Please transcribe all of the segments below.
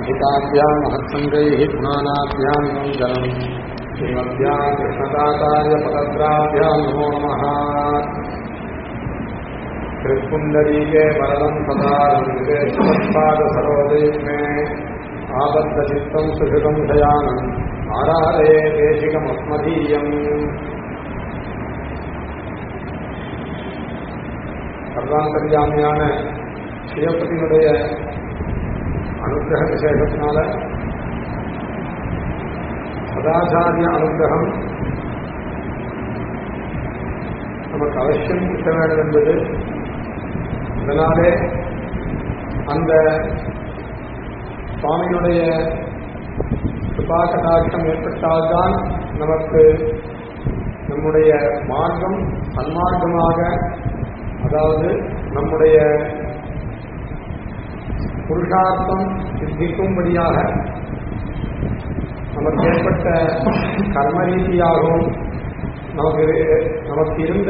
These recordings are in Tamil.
हिताभ्यां महत्सङ्गैः पुराणाभ्यां मङ्गलम् श्रीमद्भ्यां कृष्णदातार्यपदद्राभ्यां नमो नमः कृत्पुण्डरीके वरदं सदारङ्गेश्वरपादसरोदे आबद्धचित्तं सुहृदं शयानम् आराधये देशिकमस्मदीयम् சர்வாந்தர்யாமியான சிவபதியினுடைய அனுகிரக விசேஷத்தினால சதாச்சாரிய அனுகிரகம் நமக்கு அவசியம் கிட்ட வேண்டும் என்பது அதனாலே அந்த சுவாமியுடைய கிருபா கடாட்சம் ஏற்பட்டால்தான் நமக்கு நம்முடைய மார்க்கம் சன்மார்க்கமாக அதாவது நம்முடைய புருஷார்த்தம் சித்திக்கும்படியாக நமக்கு ஏற்பட்ட கர்ம ரீதியாகவும் நமக்கு நமக்கு இருந்த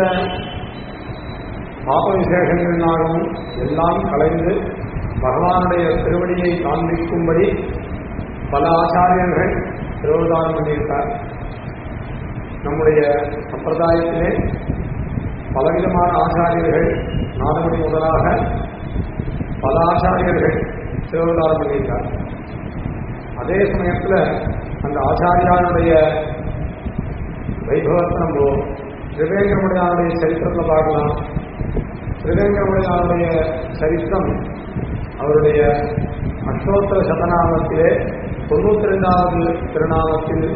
பாப விசேஷங்களினாகவும் எல்லாம் கலைந்து பகவானுடைய திருவடியை காண்பிக்கும்படி பல ஆச்சாரியர்கள் திருவதானம் பண்ணியிருக்கார் நம்முடைய சம்பிரதாயத்திலே பலவிதமான ஆச்சாரியர்கள் நாடுமணி முதலாக பல ஆச்சாரியர்கள் சிவதாரம் பண்ணியிருக்கார் அதே சமயத்தில் அந்த ஆச்சாரியாருடைய வைபவத்தை நம்ம திருவேங்கமுடையாருடைய சரித்திரத்தில் பார்க்கலாம் திருவேங்கமுடையாருடைய சரித்திரம் அவருடைய அஷ்டோத்தர சதநாமத்திலே தொண்ணூத்தி ரெண்டாவது திருநாமத்தில்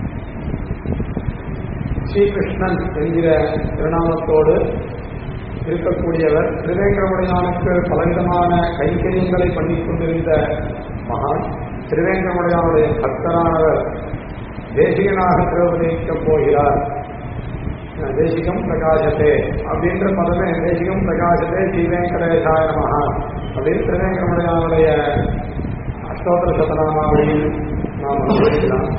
ஸ்ரீகிருஷ்ணன் என்கிற திருநாமத்தோடு இருக்கக்கூடியவர் திருவேங்கடமுடையானுக்கு பலவிதமான கைங்கரியங்களை பண்ணிக் கொண்டிருந்த மகான் திருவேங்கடமுடையானுடைய பக்தரானவர் தேசிகனாக திருவதிக்கப் போகிறார் தேசிகம் பிரகாசத்தே அப்படின்ற பதமே தேசிகம் பிரகாசத்தே ஸ்ரீவேங்கடேசாய மகா அப்படின்னு திருவேங்கடமுடையானுடைய அஷ்டோத்தர சதநாமாவளியில் நாம் அனுபவிக்கலாம்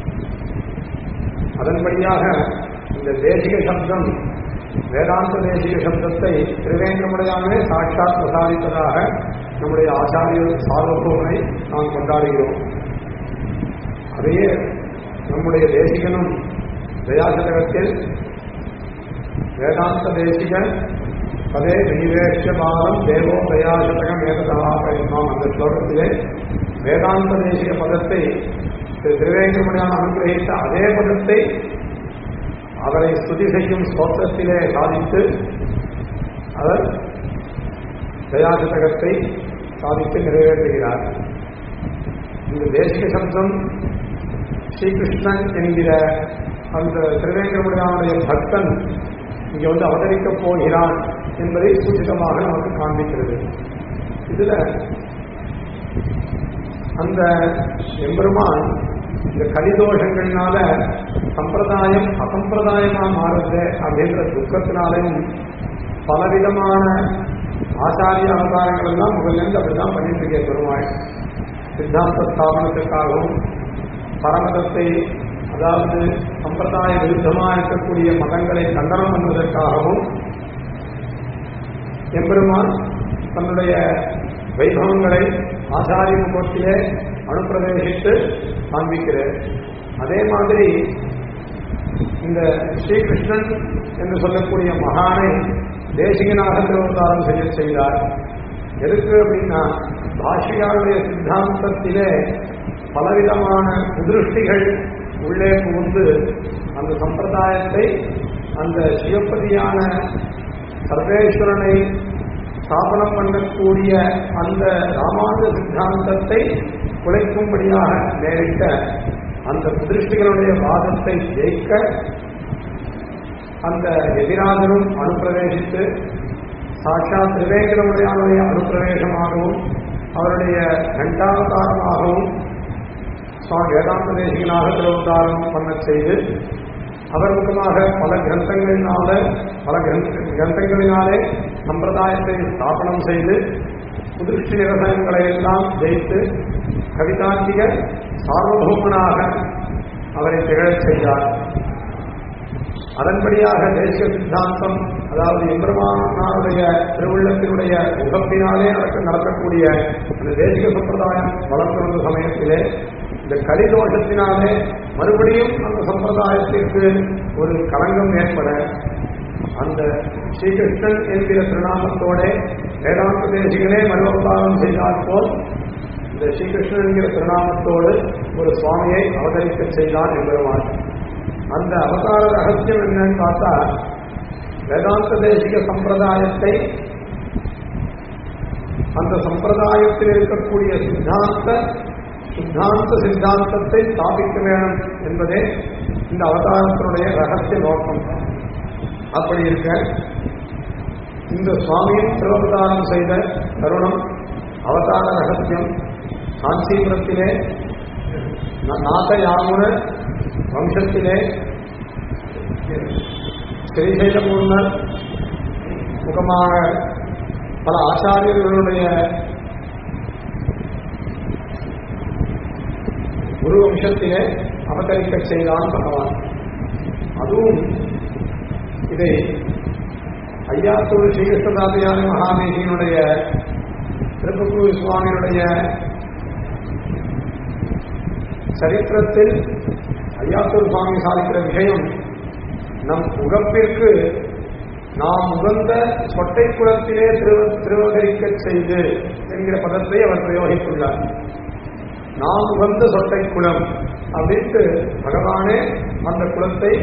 அதன்படியாக இந்த தேசிக சப்தம் வேதாந்த தேசிக சப்தத்தை திருவேங்கமுடையாமே சாட்சாத் பிரசாதிப்பதாக நம்முடைய ஆச்சாரிய சார்வபோகனை நாம் கொண்டாடுகிறோம் அதையே நம்முடைய தேசிகனும் தயாசதகத்தில் வேதாந்த தேசிக பதே வினிவேஷ பாலம் தேவோ தயாசதகம் ஏகதாக நாம் அந்த ஸ்லோகத்திலே வேதாந்த தேசிக பதத்தை திருவேங்கமுடியான அனுகிரகித்த அதே பதத்தை அவரை ஸ்துதி செய்யும் ஸ்தோத்திரத்திலே சாதித்து அவர் தயாசதகத்தை சாதித்து நிறைவேற்றுகிறார் இந்த தேசிக சப்தம் ஸ்ரீகிருஷ்ணன் என்கிற அந்த திருவேங்கமுடியானுடைய பக்தன் இங்கே வந்து அவதரிக்கப் போகிறான் என்பதை சூச்சிதமாக நமக்கு காண்பிக்கிறது இதுல அந்த எம்பெருமான் இந்த கலிதோஷங்கள்னால சம்பிரதாயம் அசம்பிரதாயமா மாறுது அப்படின்ற துக்கத்தினாலையும் பலவிதமான ஆச்சாரிய அவதாரங்கள் எல்லாம் முதல்ல அப்படிதான் பண்ணிட்டு இருக்கேன் பெருமாள் சித்தாந்த ஸ்தாபனத்துக்காகவும் பரமதத்தை அதாவது சம்பிரதாய விருத்தமாக இருக்கக்கூடிய மதங்களை கண்டனம் பண்ணுவதற்காகவும் எம்பெருமான் தன்னுடைய வைபவங்களை ஆச்சாரிய முகத்திலே அனுப்பிரவேசித்து காண்பிக்கிறார் அதே மாதிரி இந்த ஸ்ரீகிருஷ்ணன் என்று சொல்லக்கூடிய மகானை தேசிகனாக திருவதாரம் செய்ய செய்தார் எதுக்கு அப்படின்னா பாஷிகாருடைய சித்தாந்தத்திலே பலவிதமான குதிருஷ்டிகள் உள்ளே புகுந்து அந்த சம்பிரதாயத்தை அந்த சிவப்பதியான சர்வேஸ்வரனை ஸ்தாபனம் பண்ணக்கூடிய அந்த ராமானுஜ சித்தாந்தத்தை குலைக்கும்படியாக நேரிட்ட அந்த புதிருஷ்டிகளுடைய வாதத்தை ஜெயிக்க அந்த எதிராஜரும் அனுப்பிரவேசித்து சாட்சாத் விவேகனுடைய அனுப்பிரவேசமாகவும் அவருடைய கண்டாவதாரமாகவும் சுவாமி வேதாந்த தேசிகனாக திருவதாரம் பண்ண செய்து அவர் முகமாக பல கிரந்தங்களினால பல கிரந்தங்களினாலே சம்பிரதாயத்தை ஸ்தாபனம் செய்து புதிருஷ்டி நிரசனங்களை எல்லாம் ஜெயித்து கவிதாந்திக சார்வபௌமனாக அவரை திகழச் செய்தார் அதன்படியாக தேசிய சித்தாந்தம் அதாவது எம்பெருமானாருடைய திருவுள்ளத்தினுடைய உகப்பினாலே நடக்க நடக்கக்கூடிய அந்த தேசிய சம்பிரதாயம் வளர்ந்து வந்த சமயத்திலே இந்த கலிதோஷத்தினாலே மறுபடியும் அந்த சம்பிரதாயத்திற்கு ஒரு களங்கம் ஏற்பட அந்த ஸ்ரீகிருஷ்ணன் என்கிற திருநாமத்தோட வேதாந்த தேசிகனே மறுவந்தாரம் செய்தால் போல் இந்த ஸ்ரீகிருஷ்ணன் என்கிற திருநாமத்தோடு ஒரு சுவாமியை அவதரிக்க செய்தான் என்பதுமான் அந்த அவதார ரகசியம் என்னன்னு பார்த்தா வேதாந்த தேசிக சம்பிரதாயத்தை அந்த சம்பிரதாயத்தில் இருக்கக்கூடிய சித்தாந்த சித்தாந்த சித்தாந்தத்தை ஸ்தாபிக்க வேண்டும் என்பதே இந்த அவதாரத்தினுடைய ரகசிய நோக்கம் அப்படி இருக்க இந்த சுவாமியும் திருவவதாரம் செய்த தருணம் அவதார ரகசியம் காஞ்சிபுரத்திலே நாகயாமுன வம்சத்திலே ஸ்ரீசைலபூர்ணர் முகமாக பல ஆச்சாரியர்களுடைய குரு வம்சத்திலே அவதரிக்க செய்தான் பகவான் அதுவும் இதை ஐயாத்தூர் ஸ்ரீகிருஷ்ணதாதியான மகாதேவியினுடைய திருப்பக்கூர் சுவாமியினுடைய சரித்திரத்தில் ஐயாத்தூர் சுவாமி சாதிக்கிற விஷயம் நம் உகப்பிற்கு நாம் உகந்த சொட்டை குளத்திலே திரு திருவகரிக்க செய்து என்கிற பதத்தை அவர் பிரயோகித்துள்ளார் நாம் உகந்த சொட்டை குளம் அப்படின்ட்டு பகவானே அந்த குளத்தை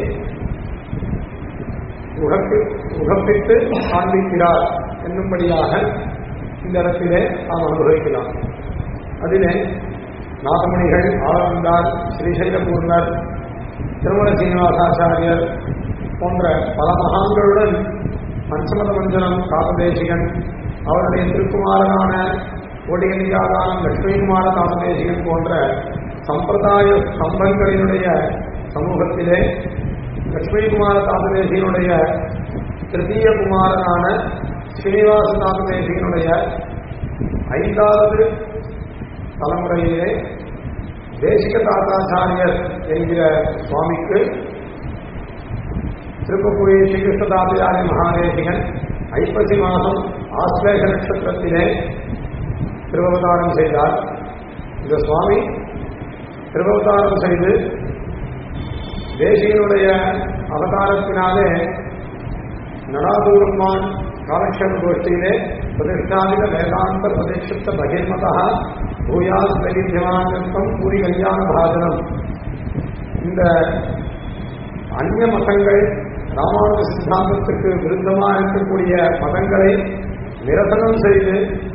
உகப்பி உகப்பித்து காண்பிக்கிறார் என்னும்படியாக இந்த இடத்திலே நாம் அனுபவிக்கலாம் அதிலே நாதமணிகள் ஆளவந்தார் ஸ்ரீசைலபூர்ணர் திருமண சீனிவாசாச்சாரியர் போன்ற பல மகான்களுடன் பஞ்சமத மஞ்சனம் காமதேசிகன் அவருடைய திருக்குமாரனான கோடியனிகாதானம் லட்சுமிகுமார காமதேசிகன் போன்ற சம்பிரதாய ஸ்தம்பங்களினுடைய சமூகத்திலே லட்சுமிகுமார காமதேசிகனுடைய திருத்தீய குமாரனான ஸ்ரீனிவாச காமதேசிகனுடைய ஐந்தாவது தலைமுறையிலே தேசிக தாத்தாச்சாரியர் என்கிற சுவாமிக்கு திருப்பக்குடி ஸ்ரீகிருஷ்ணதாத்தாரிய மகாதேசிகன் ஐப்பசி மாதம் ஆஸ்லேஷ நட்சத்திரத்திலே திருவவதாரம் செய்தார் இந்த சுவாமி திருவவதாரம் செய்து தேசியனுடைய அவதாரத்தினாலே நடாதூரம்மான் காலக்ஷேப கோஷ்டியிலே பிரதிஷ்டாதிக வேதாந்த பிரதிஷ்டித்த பகிர்மதா பூயாஸ் வைத்தியமானத்தம் பூரி கல்யாண பாஜனம் இந்த அந்நிய மதங்கள் ராமானுஜ சித்தாந்தத்துக்கு விருத்தமாக இருக்கக்கூடிய மதங்களை நிரசனம் செய்து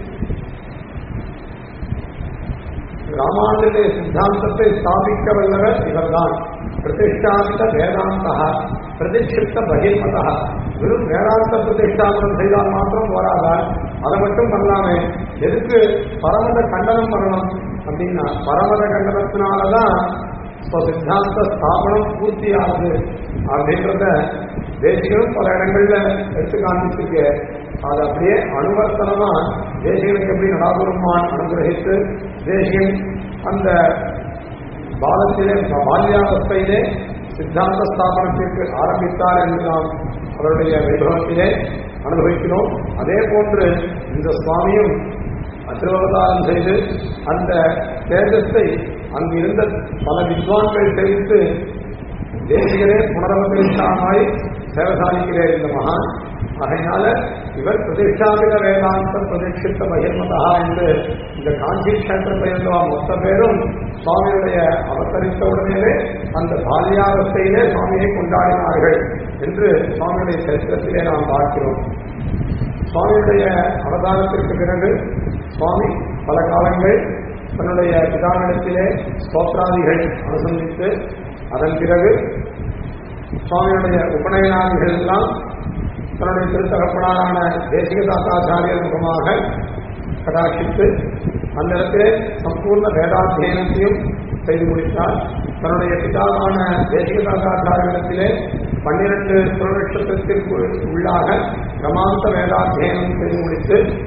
ராமானுஜனுடைய சித்தாந்தத்தை ஸ்தாபிக்க வல்லவர் இவர்தான் பிரதிஷ்டாபித வேதாந்தா பிரதிஷ்டித்த பகிர்மதா வெறும் வேதாந்த பிரதிஷ்டாபனம் செய்தால் மாத்திரம் போராதால் அதை மட்டும் பண்ணலாமே எதுக்கு பரமத கண்டனம் பண்ணணும் அப்படின்னா பரமத கண்டனத்தினாலதான் இப்போ சித்தாந்த ஸ்தாபனம் பூர்த்தி ஆகுது அப்படின்றத தேசிகளும் பல இடங்கள்ல எடுத்து காண்பிச்சிருக்கு அது அப்படியே அனுவர்த்தனமா தேசிகளுக்கு எப்படி நடாபுரமான் அனுகிரகித்து தேசியம் அந்த பாலத்திலே பால்யாவஸ்தையிலே சித்தாந்த ஸ்தாபனத்திற்கு ஆரம்பித்தார் என்று நாம் அவருடைய வைபவத்திலே அனுபவிக்கிறோம் அதே போன்று இந்த சுவாமியும் திருவவதாரம் செய்து அந்த தேஜத்தை அங்கு இருந்த பல வித்வான்கள் தெரிவித்து தேசிகரே புனரவதரிசாமாய் சேவை சாதிக்கிறேன் இந்த மகான் அதனால இவர் பிரதிஷ்டாபித வேதாந்த பிரதிஷ்டித்த பகிர்மதா என்று இந்த காஞ்சி கஷேத்திரத்தை இருந்தவா மொத்த பேரும் சுவாமியுடைய அவதரித்த உடனேவே அந்த பாலியாவஸ்தையிலே சுவாமியை கொண்டாடினார்கள் என்று சுவாமியுடைய சரித்திரத்திலே நாம் பார்க்கிறோம் சுவாமியுடைய அவதாரத்திற்கு பிறகு சுவாமி பல காலங்கள் தன்னுடைய பிதாவிடத்திலே ஸ்தோத்ராதிகள் அனுசந்தித்து அதன் பிறகு சுவாமியுடைய உபநயனாதிகள் எல்லாம் தன்னுடைய திருத்தகப்பனாரான தேசிக தாத்தாச்சாரியர் முகமாக கடாட்சித்து அந்த இடத்திலே சம்பூர்ண வேதாத்தியனத்தையும் செய்து முடித்தார் தன்னுடைய பிதாவான தேசிக தாத்தாச்சாரியத்திலே பன்னிரண்டு திருநட்சத்திரத்திற்கு உள்ளாக பிரமாந்த வேதாத்தியனம் செய்து முடித்து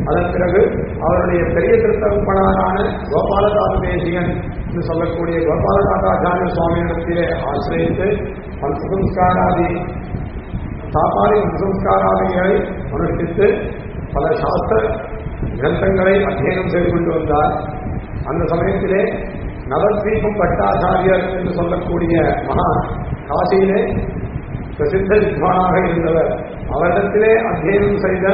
அதன் பிறகு அவருடைய பெரிய திருத்தகப்பனாரான கோபாலதாச தேசிகன் என்று சொல்லக்கூடிய கோபாலநாதாச்சாரிய சுவாமியிடத்திலே ஆசிரியத்து பஞ்சசம்ஸ்காராதி சாப்பாடு பஞ்சசம்ஸ்காராதிகளை அனுஷ்டித்து பல சாஸ்திர கிரந்தங்களை அத்தியனம் செய்து கொண்டு வந்தார் அந்த சமயத்திலே நவத்வீபம் பட்டாச்சாரியர் என்று சொல்லக்கூடிய மகா காசியிலே பிரசித்த வித்வானாக இருந்தவர் அவரிடத்திலே அத்தியனம் செய்த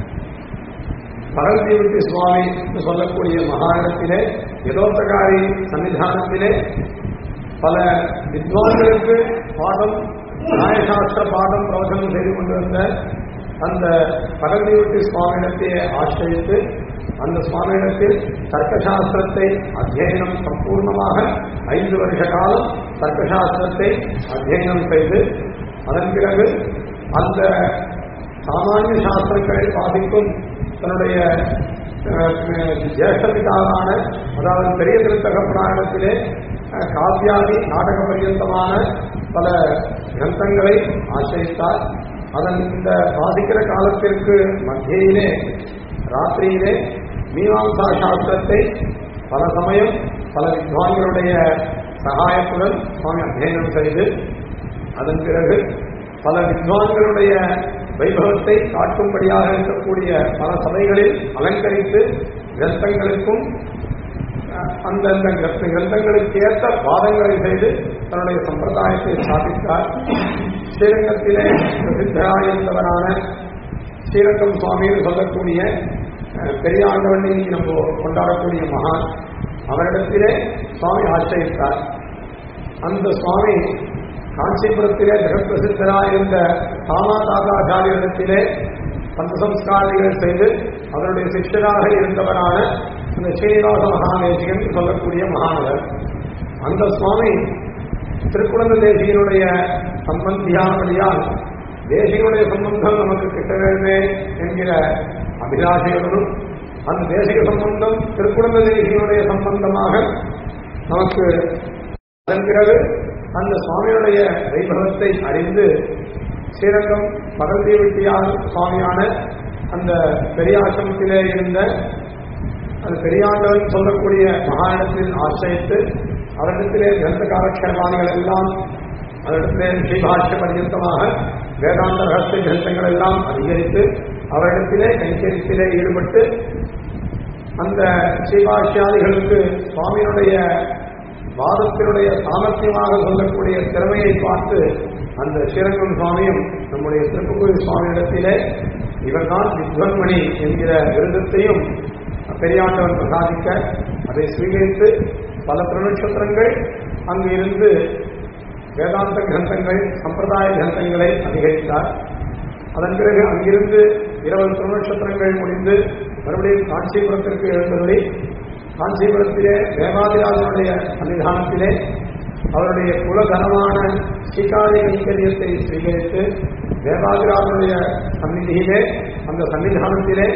பரல்தீவுக்கு சுவாமி என்று சொல்லக்கூடிய மகானிடத்திலே யதோத்தகாரி சன்னிதானத்திலே பல வித்வான்களுக்கு பாடம் நியாயசாஸ்திர பாடம் பிரவச்சனம் செய்து கொண்டிருந்த அந்த பரல்தீவுக்கு சுவாமியிடத்தை ஆசிரியத்து அந்த சுவாமியிடத்தில் தர்க்கசாஸ்திரத்தை அத்தியனம் சம்பூர்ணமாக ஐந்து வருஷ காலம் தர்க்கசாஸ்திரத்தை அத்தியனம் செய்து அதன் பிறகு அந்த சாமானிய சாஸ்திரங்களை பாதிக்கும் தன்னுடைய ஜேஷ்டபிதாவான அதாவது பெரிய திருத்தக புராணத்திலே அஹ், காவியாதி நாடக பர்யந்தமான பல கிரந்தங்களை ஆசிரித்தார் அதன் இந்த பாதிக்கிற காலத்திற்கு மத்தியிலே ராத்திரியிலே மீமாம்சா சாஸ்திரத்தை பல சமயம் பல வித்வான்களுடைய சகாயத்துடன் சுவாமி அத்தியனம் செய்து அதன் பிறகு பல வித்வான்களுடைய வைபவத்தை காட்டும்படியாக இருக்கக்கூடிய பல சபைகளில் அலங்கரித்து கிரந்தங்களுக்கும் அஹ், அந்தந்த கிரந்த- கிரந்தங்களுக்கு ஏற்ற வாதங்களை செய்து தன்னுடைய சம்பிரதாயத்தை ஸ்தாபித்தார் ஸ்ரீரங்கத்திலே பிரசித்தராயிருந்தவரான ஸ்ரீரங்கம் சுவாமின்னு சொல்லக்கூடிய அஹ், பெரிய ஆண்டவன் இன்னைக்கு நம்ம கொண்டாடக்கூடிய மகான் அவரிடத்திலே சுவாமி ஆசிரியித்தார் அந்த சுவாமி காஞ்சிபுரத்திலே ஜெகப்பிரசித்தராயிருந்த சாமாதாதாச்சாரியரிடத்திலே பஞ்சசம்ஸ்காரிகள் செய்து அவருடைய சிஷ்யராக இருந்தவரான அந்த ஸ்ரீனிவாச மகாதேசிகன் சொல்லக்கூடிய மகாநகர் அந்த சுவாமி திருக்குழந்த தேசியனுடைய சம்பந்தியானபடியால் தேசிகனுடைய சம்பந்தம் நமக்கு கிட்ட வேண்டுமே என்கிற அபிலாஷையுடனும் அந்த தேசிக சம்பந்தம் திருக்குழந்த தேசியனுடைய சம்பந்தமாக நமக்கு அதன் பிறகு அந்த சுவாமியுடைய வைபவத்தை அறிந்து ஸ்ரீரங்கம் பகல்தேவிட்டியார் சுவாமியான அந்த பெரியாசிரமத்திலே இருந்த அந்த பெரியாண்டவன் சொல்லக்கூடிய மகானிடத்தில் ஆசிரியத்து அவரிடத்திலே கிரந்த காலக்ஷேபாணிகள் எல்லாம் அவரிடத்திலே ஸ்ரீபாஷ்ய பர்யந்தமாக வேதாந்த ரகசிய கிரந்தங்கள் எல்லாம் அதிகரித்து அவரிடத்திலே கைங்கரியத்திலே ஈடுபட்டு அந்த ஸ்ரீபாஷ்யாதிகளுக்கு சுவாமியினுடைய வாதத்தினுடைய சாமர்த்தியமாக சொல்லக்கூடிய திறமையை பார்த்து அந்த ஸ்ரீரங்கம் சுவாமியும் நம்முடைய திருப்புக்குடி சுவாமியிடத்திலே இவர்தான் வித்வன்மணி என்கிற விருதத்தையும் பெரியாண்டவன் பிரசாதிக்க அதை ஸ்வீகரித்து பல திருநட்சத்திரங்கள் அங்கு இருந்து வேதாந்த கிரந்தங்கள் சம்பிரதாய கிரந்தங்களை அதிகரித்தார் அதன் பிறகு அங்கிருந்து இருபது திருநட்சத்திரங்கள் முடிந்து மறுபடியும் காஞ்சிபுரத்திற்கு எழுந்தபடி காஞ்சிபுரத்திலே தேவாதிராஜனுடைய சன்னிதானத்திலே அவருடைய குலதனமான ஸ்ரீகாரி கைங்கரியத்தை ஸ்வீகரித்து தேவாதிராஜனுடைய சந்நிதியிலே அந்த சன்னிதானத்திலே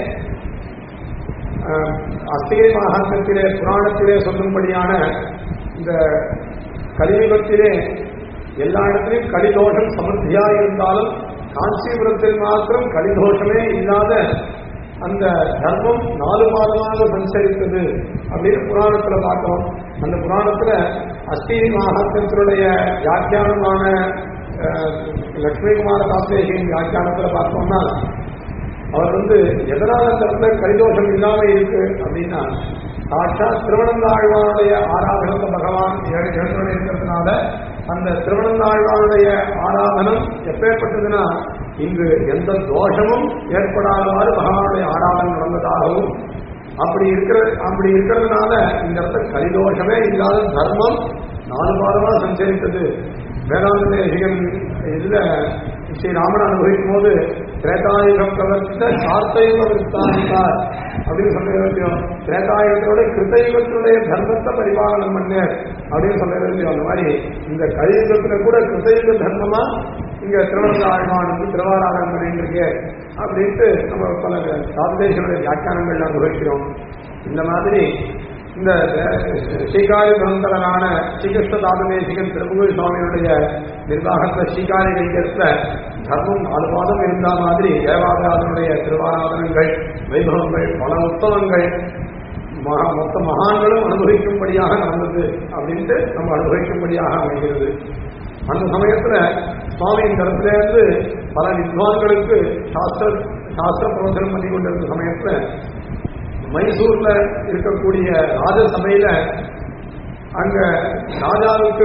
அஹ், அஸ்திகை மகாத்மத்திலே புராணத்திலே சொல்லும்படியான இந்த கலியுகத்திலே எல்லா இடத்திலும் கலிதோஷம் சமர்த்தியா இருந்தாலும் காஞ்சிபுரத்தில் மாத்திரம் கலிதோஷமே இல்லாத அந்த தர்மம் நாலு மாதமாக சஞ்சரித்தது அப்படின்னு புராணத்துல பார்த்தோம் அந்த புராணத்துல அஸ்தி மகாத்மத்தினுடைய வியாக்கியானமான அஹ், லட்சுமிகுமார தாத்ரேகின் வியாக்கியானத்துல பார்த்தோம்னா அவர் வந்து எதனால அந்த இடத்துல கரிதோஷம் இல்லாம இருக்கு அப்படின்னா சாட்சா திருவனந்தாழ்வானுடைய ஆராதனத்தை பகவான் ஏழு எழுத்துடன் இருக்கிறதுனால அந்த திருவனந்தாழ்வானுடைய ஆராதனம் எப்பேற்பட்டதுன்னா இங்கு எந்த தோஷமும் ஏற்படாதவாறு பகவானுடைய ஆராதனம் நடந்ததாகவும் அப்படி இருக்கிற அப்படி இருக்கிறதுனால இந்த இடத்துல கரிதோஷமே இல்லாத தர்மம் நாலு பாதமா சஞ்சரித்தது வேதாந்த தேசிகன் இதுல ஸ்ரீ ராமன் அனுபவிக்கும் போது திரேதாயுகம் பிரவர்த்தித்த சார்த்தயுக விற்த்தாந்தார் அப்படின்னு சொல்ல திரேதாயுகத்தோட கிருத்தயுகத்தினுடைய தர்மத்தை பரிபாலனம் பண்ணு அப்படின்னு சொல்ல அந்த மாதிரி இந்த கலியுகத்துல கூட கிருத்தயுக தர்மமா இங்க திருவண்ணாழ்வானுக்கு திருவாராதனம் பண்ணிட்டு இருக்கு அப்படின்ட்டு நம்ம பல சாந்தேசனுடைய வியாக்கியானங்கள் அனுபவிக்கிறோம் இந்த மாதிரி இந்த ஸ்ரீகாரி பரந்தரனான ஸ்ரீகிருஷ்ண தாததேசிகன் திருமுகல் சுவாமியுடைய நிர்வாகத்தை ஸ்ரீகாரி கைங்கரத்துல தர்மம் நாலு மாதம் இருந்த மாதிரி தேவாதாரனுடைய திருவாராதனங்கள் வைபவங்கள் பல உத்தவங்கள் மகா மொத்த மகான்களும் அனுபவிக்கும்படியாக நடந்தது அப்படின்ட்டு நம்ம அனுபவிக்கும்படியாக அமைகிறது அந்த சமயத்துல சுவாமி இந்த இடத்துல இருந்து பல வித்வான்களுக்கு சாஸ்திர சாஸ்திர பிரவச்சனம் பண்ணி கொண்டிருந்த சமயத்துல மைசூர்ல இருக்கக்கூடிய ராஜசபையில அங்க ராஜாவுக்கு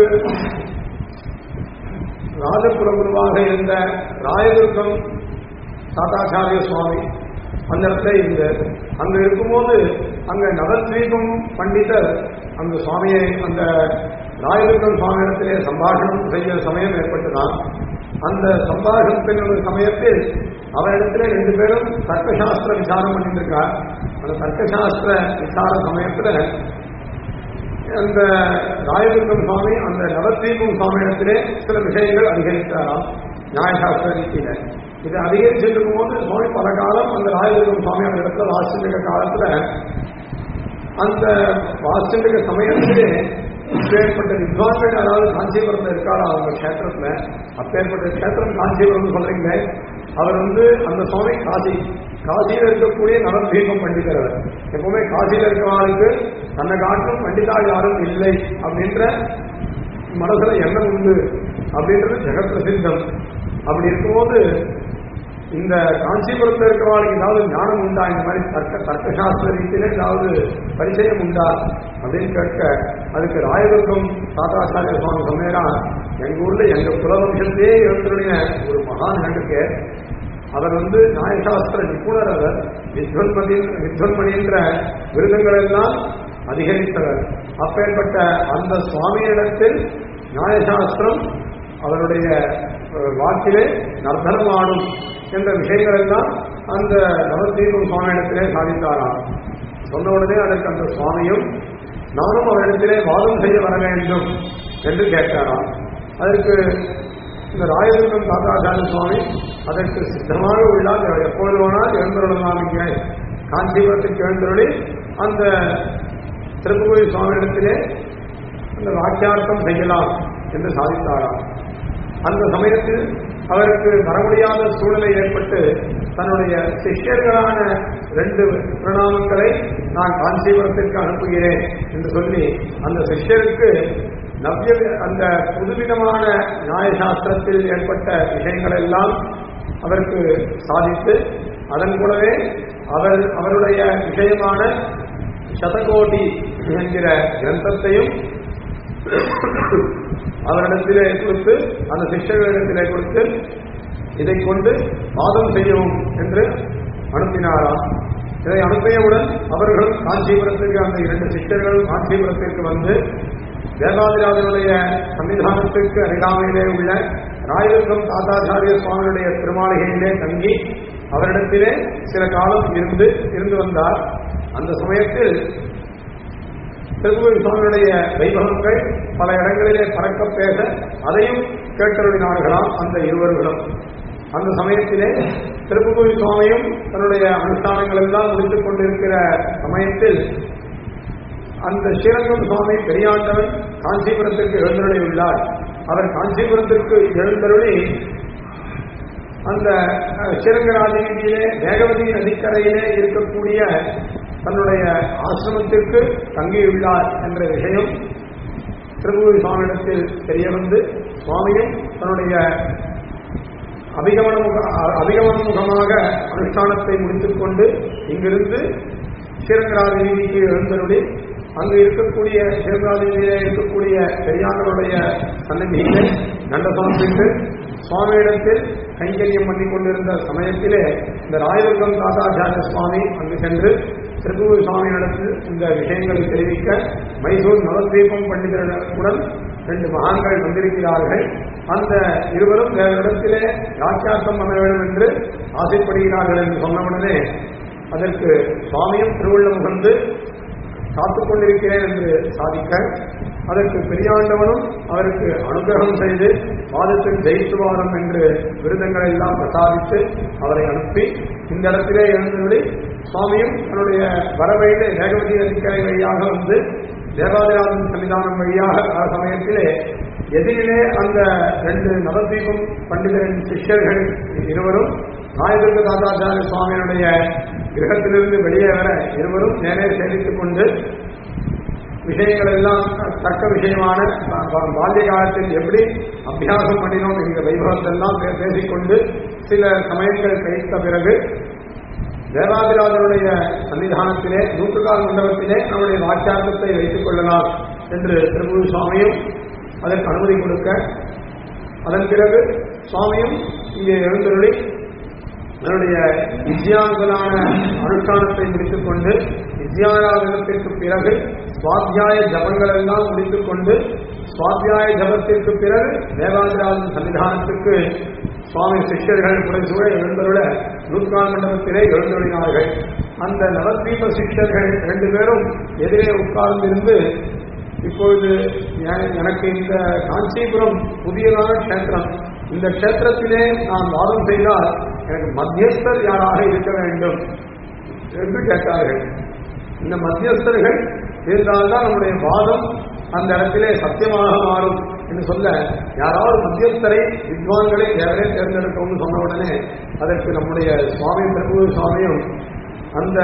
ராஜகுலகுருவாக இருந்த ராயதுர்கம் தாத்தாச்சாரிய சுவாமி அந்த இடத்துல இருந்தார் அங்க இருக்கும்போது அங்க நவத்வீபம் பண்டிதர் அந்த சுவாமியை அந்த ராயதுர்கம் சுவாமி இடத்திலே சம்பாஷணம் செய்ய சமயம் ஏற்பட்டுதான் அந்த சம்பாஷணத்தின் ஒரு சமயத்தில் அவரிடத்துல ரெண்டு பேரும் தர்க்கசாஸ்திர விசாரம் பண்ணிட்டு இருக்கார் அந்த தர்க்கசாஸ்திர விசார சமயத்துல அந்த ராயதுர்கம் சுவாமி அந்த நவத்வீபம் சுவாமி இடத்திலே சில விஷயங்கள் அதிகரித்தாராம் நியாயசாஸ்திர ரீதியில இது அதிகரிச்சிருக்கும் போது சுவாமி பல காலம் அந்த ராயதுர்கம் சுவாமி அந்த இடத்துல வாசிச்சிருக்க காலத்துல அந்த வாசிச்சிருக்க சமயத்திலே அப்பேற்பட்ட வித்வான்கள் அதாவது காஞ்சிபுரத்தில் இருக்காரா அவங்க கஷேத்திரத்துல அப்பேற்பட்ட கஷேத்திரம் காஞ்சிபுரம் சொல்றீங்களே அவர் வந்து அந்த சுவாமி காசி காசியில் இருக்கக்கூடிய நவத்வீபம் பண்டிதர் அவர் எப்பவுமே காசியில் இருக்கிறவர்களுக்கு தன்னை காட்டிலும் பண்டிதா யாரும் இல்லை அப்படின்ற மனசுல எண்ணம் உண்டு அப்படின்றது ஜெகத் பிரசித்தம் அப்படி இருக்கும்போது இந்த காஞ்சிபுரத்தில் இருக்கிறவர்களுக்கு ஏதாவது ஞானம் உண்டா இந்த மாதிரி தர்க்க தர்க்கசாஸ்திர ரீதியில ஏதாவது பரிச்சயம் உண்டா அப்படின்னு கேட்க அதுக்கு ராயதுர்கம் தாத்தாச்சாரிய சுவாமி சொன்னேன்னா எங்க ஊர்ல எங்க குலவம்சத்திலே எழுந்துடைய ஒரு மகான் கண்டுக்கு அவர் வந்து நியாயசாஸ்திர நிபுணர் அவர் வித்வன்மதி வித்வன்மணின்ற விருதுகள் எல்லாம் அதிகரித்தவர் அப்பேற்பட்ட அந்த சுவாமியிடத்தில் நியாயசாஸ்திரம் அவருடைய அஹ், வாக்கிலே நர்த்தனமாடும் என்ற விஷயங்கள் எல்லாம் அந்த நவதீபம் சுவாமியிடத்திலே சாதித்தாராம் சொன்ன உடனே அதற்கு அந்த சுவாமியும் நானும் அவரிடத்திலே வாதம் செய்ய வர வேண்டும் என்று கேட்டாராம் அதற்கு இந்த ராயதுர்கம் தாத்தாச்சாரிய சுவாமி அதற்கு சித்தமாக உள்ளார் அவர் எப்பொழுது வேணால் எழுந்தருளலாம் இங்கே காஞ்சிபுரத்துக்கு எழுந்தருளி அந்த திருப்புகோழி சுவாமியிடத்திலே அந்த வாக்கியார்த்தம் செய்யலாம் என்று சாதித்தாராம் அந்த சமயத்தில் அவருக்கு வர முடியாத சூழ்நிலை ஏற்பட்டு தன்னுடைய சிஷ்யர்களான ரெண்டு பிரணாமங்களை நான் காஞ்சிபுரத்திற்கு அனுப்புகிறேன் என்று சொல்லி அந்த சிஷ்யருக்கு நவ்ய அந்த புதுவிதமான நியாயசாஸ்திரத்தில் ஏற்பட்ட விஷயங்கள் எல்லாம் அவருக்கு சாதித்து அதன் கூடவே அவர் அவருடைய விஷயமான சதகோடி என்கிற கிரந்தத்தையும் அவரிடத்திலே கொடுத்து அந்த சிஷ்யர்களிடத்திலே கொடுத்து இதை கொண்டு வாதம் செய்யவும் என்று அனுப்பினாராம் இதை அனுப்பியவுடன் அவர்களும் காஞ்சிபுரத்திற்கு அந்த இரண்டு சிஷ்யர்களும் காஞ்சிபுரத்திற்கு வந்து தேவாதிராஜனுடைய சன்னிதானத்திற்கு அருகாமையிலே உள்ள ராயதுர்கம் தாத்தாச்சாரிய சுவாமியுடைய திருமாளிகையிலே தங்கி அவரிடத்திலே சில காலம் இருந்து இருந்து வந்தார் அந்த சமயத்தில் திருப்புகழ் சுவாமியுடைய வைபவங்கள் பல இடங்களிலே பறக்க பேச அதையும் கேட்டருளினார்களாம் அந்த இருவர்களும் அந்த சமயத்திலே திருப்புகழ் சுவாமியும் தன்னுடைய அனுஷ்டானங்கள் எல்லாம் முடித்துக் கொண்டிருக்கிற சமயத்தில் அந்த ஸ்ரீரங்கம் சுவாமி பெரியாண்டவன் காஞ்சிபுரத்திற்கு எழுந்தருளி உள்ளார் அவர் காஞ்சிபுரத்திற்கு எழுந்தருளி அந்த அஹ், ஸ்ரீரங்கராஜகிரியிலே வேகவதி நதிக்கரையிலே இருக்கக்கூடிய தன்னுடைய ஆசிரமத்திற்கு தங்கியுள்ளார் என்ற விஷயம் திருப்பூரி சுவாமியிடத்தில் தெரிய வந்து சுவாமியும் தன்னுடைய அபிகமன முக அபிகமன முகமாக அனுஷ்டானத்தை முடித்துக் கொண்டு இங்கிருந்து ஸ்ரீரங்கராஜ வீதிக்கு எழுந்தருளி அங்கு இருக்கக்கூடிய ஸ்ரீரங்கராஜ வீதியிலே இருக்கக்கூடிய பெரியார்களுடைய சன்னதியிலே நண்ட சமர்ப்பித்து சுவாமியிடத்தில் கைங்கரியம் பண்ணி கொண்டிருந்த சமயத்திலே இந்த ராயதுர்கம் தாத்தாச்சாரிய சுவாமி அங்கு சென்று திருப்பூர் சுவாமியிடத்தில் இந்த விஷயங்களை தெரிவிக்க மைசூர் நவத்வீபம் பண்டிதர்களுடன் ரெண்டு மகான்கள் வந்திருக்கிறார்கள் அந்த இருவரும் வேறிடத்திலே ராட்சாசம் பண்ண வேண்டும் என்று ஆசைப்படுகிறார்கள் என்று சொன்னவுடனே அதற்கு சுவாமியும் திருவுள்ளம் வந்து காத்துக் கொண்டிருக்கிறேன் என்று சாதிக்க அதற்கு பெரியாண்டவனும் அவருக்கு அனுகிரகம் செய்து வாதத்தில் ஜெயித்து வாரம் என்று விருதங்களை எல்லாம் பிரசாதித்து அவரை அனுப்பி இந்த இடத்திலே எழுந்தபடி சுவாமியும் தன்னுடைய வரவழியிலே வேகவதி அதிகாரி வழியாக வந்து தேவாதிராஜன் சன்னிதானம் வழியாக வர சமயத்திலே எதிரிலே அந்த ரெண்டு நவதீபம் பண்டிதரின் சிஷ்யர்கள் இருவரும் நாயதுர்க தாத்தாச்சாரிய சுவாமியினுடைய கிரகத்திலிருந்து வெளியே வர இருவரும் நேரே சேமித்துக் கொண்டு விஷயங்கள் எல்லாம் தக்க விஷயமான பா- பா- பால்ய காலத்தில் எப்படி அபியாசம் பண்ணினோம் என்கிற வைபவத்தெல்லாம் பே- பேசிக்கொண்டு சில சமயங்கள் கழித்த பிறகு தேவாதிராஜனுடைய சன்னிதானத்திலே நூற்றுக்கால் மண்டபத்திலே நம்முடைய வாக்கியார்த்தத்தை வைத்துக் கொள்ளலாம் என்று திருப்பூர் சுவாமியும் அதற்கு அனுமதி கொடுக்க அதன் பிறகு சுவாமியும் இங்கே எழுந்தருளி தன்னுடைய வித்யாங்கலான அனுஷ்டானத்தை முடித்துக் கொண்டு வித்யாராதனத்திற்கு பிறகு சுவாத்தியாய ஜபங்கள் எல்லாம் முடித்துக் கொண்டு சுவாத்தியாய ஜபத்திற்கு பிறகு தேவாதிராஜன் சன்னிதானத்துக்கு சுவாமி சிஷ்யர்கள் புடைசூழ எழுந்தருள நூற்கால் மண்டபத்திலே எழுந்தருளினார்கள் அந்த நவத்வீப சிஷ்யர்கள் ரெண்டு பேரும் எதிரே உட்கார்ந்திருந்து இப்பொழுது எ- எனக்கு இந்த காஞ்சிபுரம் புதியதான க்ஷேத்திரம் இந்த க்ஷேத்திரத்திலே நான் வாதம் செய்தால் எனக்கு மத்தியஸ்தர் யாராக இருக்க வேண்டும் என்று கேட்டார்கள் இந்த மத்தியஸ்தர்கள் இருந்தால்தான் நம்முடைய வாதம் அந்த இடத்திலே சத்தியமாக மாறும் என்று சொல்ல யாராவது மத்தியஸ்தரை வித்வான்களை யாரே தேர்ந்தெடுக்கணும்னு சொன்ன உடனே அதற்கு நம்முடைய சுவாமி பிரபு சுவாமியும் அந்த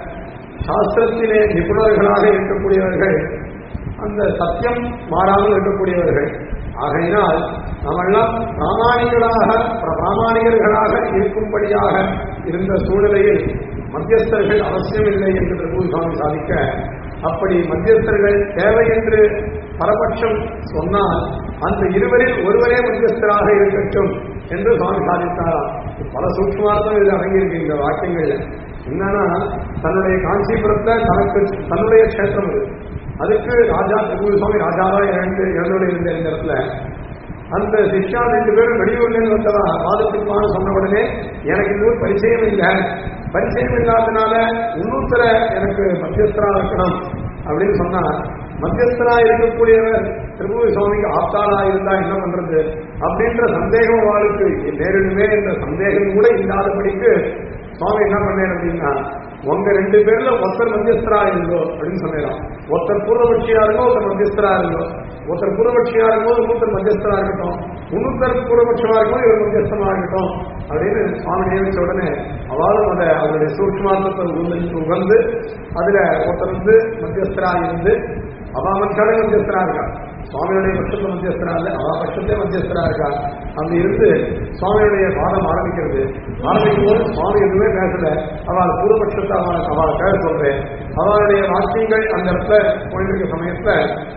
சாஸ்திரத்திலே நிபுணர்களாக இருக்கக்கூடியவர்கள் அந்த சத்தியம் மாறாமல் இருக்கக்கூடியவர்கள் ஆகையினால் நாமெல்லாம் பிராமாணிகளாக பிர- பிராமாணிகர்களாக இருக்கும்படியாக இருந்த சூழ்நிலையில் மத்தியஸ்தர்கள் அவசியமில்லை என்று பிரபு சுவாமி சாதிக்க அப்படி மத்தியஸ்தர்கள் தேவை என்று பரபட்சம் சொன்னால் அந்த இருவரில் ஒருவரே மத்தியஸ்தராக இருக்கட்டும் என்று சுவாமி சாதித்தாராம் பல சூட்சமார்த்தம் இது அடங்கியிருக்கு இந்த வாக்கியங்கள்ல என்னன்னா தன்னுடைய காஞ்சிபுரத்தை தனக்கு தன்னுடைய க்ஷேத்திரம் இது அதுக்கு ராஜா திருமூல சுவாமி ராஜாவா இறந்து இறந்தோடு இருந்த இந்த இடத்துல அந்த சிஷ்யா ரெண்டு பேரும் வெளியூர்லேருந்து வந்ததா வாதத்துக்குமான சொன்ன உடனே எனக்கு இன்னொரு பரிச்சயம் இல்லை பரிச்சயம் இல்லாதனால இன்னொருத்தர எனக்கு மத்தியஸ்தரா இருக்கணும் அப்படின்னு சொன்னா மத்தியஸ்தரா இருக்கக்கூடியவர் திருமூல சுவாமிக்கு ஆப்தாரா இருந்தா என்ன பண்றது அப்படின்ற சந்தேகம் அவளுக்கு நேரிடுமே என்ற சந்தேகம் கூட இல்லாதபடிக்கு சுவாமி என்ன பண்ணேன் அப்படின்னா உங்க ரெண்டு பேர்ல ஒருத்தர் மத்தியஸ்தரா இருந்தோ அப்படின்னு சொன்னாராம் ஒருத்தர் பூர்வபட்சியா இருக்கோ ஒருத்தர் மத்தியஸ்தரா இருந்தோ ஒருத்தர் பூர்வபட்சியா இருக்கும்போது இன்னொருத்தர் மத்தியஸ்தரா இருக்கட்டும் இன்னொருத்தர் பூர்வபட்சமா இருக்கும்போது இவர் மத்தியஸ்தமா இருக்கட்டும் அப்படின்னு சுவாமி நியமிச்ச உடனே அவளும் அதை அவருடைய சூட்சமார்த்தத்தை உகந்து உகந்து அதுல ஒருத்தர் வந்து மத்தியஸ்தரா இருந்து அவா மக்களே மத்தியஸ்தரா இருக்கா சுவாமியுடைய பட்சத்துல மத்தியஸ்தரா இல்ல அவா பட்சத்தே மத்தியஸ்தரா இருக்கா அப்படி இருந்து சுவாமியுடைய பாடம் ஆரம்பிக்கிறது ஆரம்பிக்கும் போது சுவாமி எதுவுமே பேசல அவள் பூர்வபட்சத்தை அவளை அவளை பேச சொல்றேன் அவளுடைய வாக்கியங்கள் அந்த இடத்துல போயிட்டு இருக்க சமயத்துல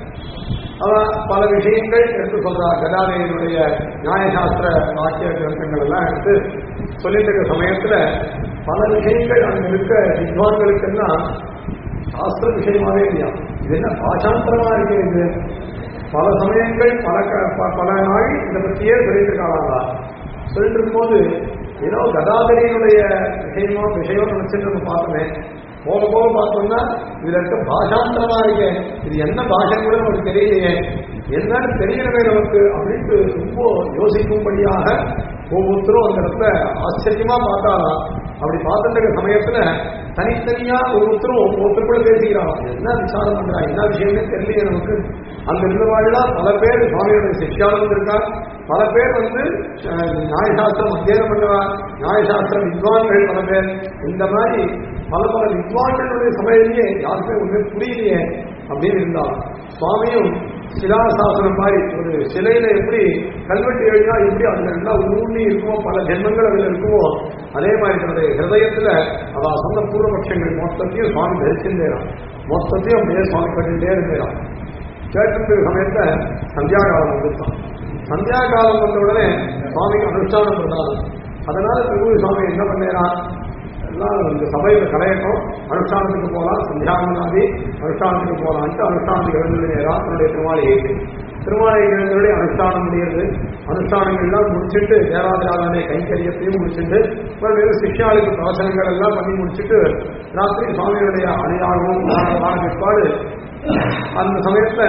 அவ பல விஷயங்கள் எடுத்து சொல்றா கதாதையினுடைய நியாயசாஸ்திர வாக்கிய கிரந்தங்கள் எல்லாம் எடுத்து சொல்லிட்டு இருக்க சமயத்துல பல விஷயங்கள் அங்க இருக்க வித்வான்களுக்கெல்லாம் சாஸ்திர விஷயமாவே இல்லையா இது என்ன பாஷாந்தரமா இருக்கு இது பல சமயங்கள் பல க- ப- பல நாள் இதை பற்றியே சொல்லிட்டு இருக்காங்களா சொல்லிட்டு இருக்கும்போது ஏதோ கதாதரியினுடைய விஷயமோ விஷயம் நினைச்சிட்டு நம்ம பார்த்தோமே போக போக பார்த்தோம்னா இதுல இருக்க பாஷாந்தரமா இருக்கே இது என்ன பாஷைன்னு கூட நமக்கு தெரியலையே என்னன்னு தெரியணுமே நமக்கு அப்படின்ட்டு ரொம்ப யோசிக்கும்படியாக ஒவ்வொருத்தரும் அந்த இடத்துல ஆச்சரியமா பார்த்தாலாம் அப்படி பார்த்துட்டு இருக்க சமயத்துல தனித்தனியா ஒவ்வொருத்தரும் ஒவ்வொருத்தருக்குள்ள பேசிக்கிறான் என்ன விசாரம் பண்றா என்ன விஷயமே தெரியலையே நமக்கு அங்க இருந்தவாழ்லாம் பல பேர் சுவாமியோட சிஷ்யாலும் இருக்கா பல பேர் வந்து அஹ், நியாயசாஸ்திரம் அத்தியனம் பண்ணவா நியாயசாஸ்திர வித்வான்கள் பல பேர் இந்த மாதிரி பல பல வித்வான்களுடைய சமையலையே யாருக்குமே ஒன்றும் புரியலையே அப்படின்னு இருந்தான் சுவாமியும் சிலாசாசனம் மாதிரி ஒரு சிலையில எப்படி கல்வெட்டு எழுதினா எப்படி அதுல எல்லாம் ஊனி இருக்குமோ பல ஜென்மங்கள் அதுல இருக்குமோ அதே மாதிரி தன்னுடைய ஹிருதயத்துல அவ சொந்த பூர்வபட்சங்கள் மொத்தத்தையும் சுவாமி தரிச்சிருந்தேரான் மொத்தத்தையும் அப்படியே சுவாமி கட்டிட்டே இருந்தேரான் கேட்டு சமயத்துல சந்தியா காலம் வந்துட்டான் சந்தியா காலம் வந்த உடனே சுவாமிக்கு அனுஷ்டானம் பண்ணாங்க அதனால திருமூலி சுவாமி என்ன பண்ணேரான் எல்லாம் இந்த சபையில கலையட்டும் அனுஷ்டானத்துக்கு போகலாம் சந்தியாவனாதி அனுஷ்டானத்துக்கு போகலான்ட்டு அனுஷ்டானத்துக்கு எழுந்து நேரா தன்னுடைய திருமாளிகைக்கு திருமாளிகை எழுந்தருடைய அனுஷ்டானம் முடியுது அனுஷ்டானங்கள்லாம் முடிச்சுட்டு தேவாதிராஜனுடைய கைங்கரியத்தையும் முடிச்சுட்டு வெவ்வேறு சிஷ்யாளுக்கு பிரவசனங்கள் எல்லாம் பண்ணி முடிச்சுட்டு ராத்திரி சுவாமியுடைய அணியாகவும் ஆன பிற்பாடு அந்த சமயத்துல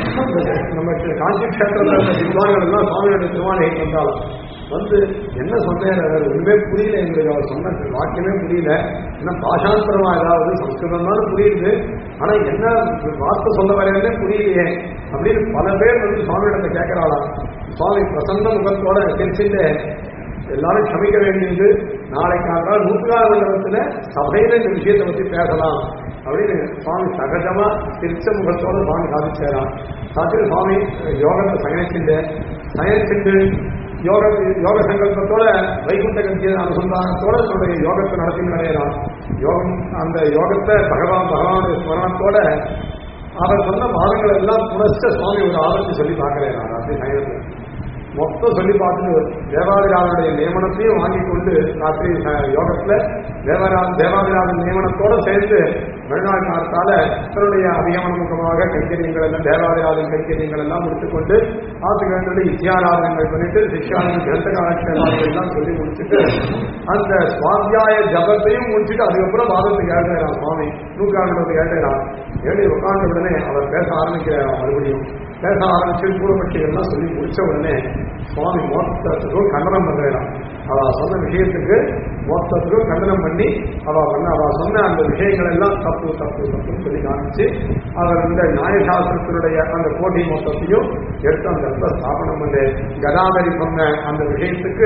நம்ம காஞ்சி கஷேத்திரத்தில் இருந்த வித்வான்கள் எல்லாம் சுவாமியோட திருவானைக்கு வந்தாலும் வந்து என்ன சொன்னேன் ஒண்ணுமே புரியல எங்களுக்கு அவர் சொன்ன வாக்கியமே புரியல என்ன பாஷாந்தரமா ஏதாவது சம்ஸ்கிருதம் தான் புரியுது ஆனா என்ன வார்த்தை சொல்ல வரேன்னே புரியலையே அப்படின்னு பல பேர் வந்து சுவாமியிடத்தை கேட்கிறாளாம் சுவாமி பிரசன்ன முகத்தோட சிரிச்சுட்டு எல்லாரும் க்ஷமிக்க வேண்டியது நாளைக்கு காத்தால் நூற்றுக்கால மண்டபத்துல சபையில இந்த விஷயத்தை பத்தி பேசலாம் அப்படின்னு சுவாமி சகஜமா திருச்ச முகத்தோட சுவாமி சாதிச்சாராம் சாத்திர சுவாமி யோகத்தை சயனிச்சுண்டு சயனிச்சுண்டு யோக யோக சங்கல்பத்தோட வைகுண்ட கத்திய அனுசந்தானத்தோட தன்னுடைய யோகத்தை நடத்தி நிறையலாம் யோகம் அந்த யோகத்தை பகவான் பகவானுடைய ஸ்மரணத்தோட அவர் சொன்ன வாதங்கள் எல்லாம் புனச்ச சுவாமி ஒரு ஆபத்து சொல்லி பார்க்கிறேன் நான் அப்படி சயனத்தில் மொத்தம் சொல்லி பார்த்துட்டு தேவாதிராஜனுடைய நியமனத்தையும் வாங்கி கொண்டு ராத்திரி அஹ், யோகத்துல தேவரா தேவாதிராஜன் நியமனத்தோட சேர்த்து மறுநாள் காலத்தால தன்னுடைய அபியமனமுகமாக கைங்கரியங்கள் எல்லாம் தேவாதிராஜன் கைங்கரியங்கள் எல்லாம் முடித்துக்கொண்டு ஆத்துக்கு வேண்டிய இத்தியாராதனங்கள் பண்ணிட்டு சிஷ்யாவின் கிரந்த காலட்சேபாதிகள் எல்லாம் சொல்லி முடிச்சுட்டு அந்த சுவாத்தியாய ஜபத்தையும் முடிச்சுட்டு அதுக்கப்புறம் வாதத்துக்கு ஏழ்றான் சுவாமி நூற்றாண்டு ஏழ்றான் ஏழை உட்கார்ந்த உடனே அவர் பேச ஆரம்பிக்கிறார் மறுபடியும் பேச ஆரம்பிச்சு பூர்வபட்சிகள்லாம் சொல்லி முடிச்ச உடனே சுவாமி மொத்தத்துக்கும் கண்டனம் பண்றான் அவ சொன்ன விஷயத்துக்கு மொத்தத்துக்கும் கண்டனம் பண்ணி அவ பண்ண அவ சொன்ன அந்த விஷயங்கள் எல்லாம் தப்பு தப்பு தப்புன்னு சொல்லி காமிச்சு அவர் இந்த நியாயசாஸ்திரத்தினுடைய அந்த போட்டி மொத்தத்தையும் எடுத்து அந்த இடத்துல ஸ்தாபனம் பண்ணு கதாதரி சொன்ன அந்த விஷயத்துக்கு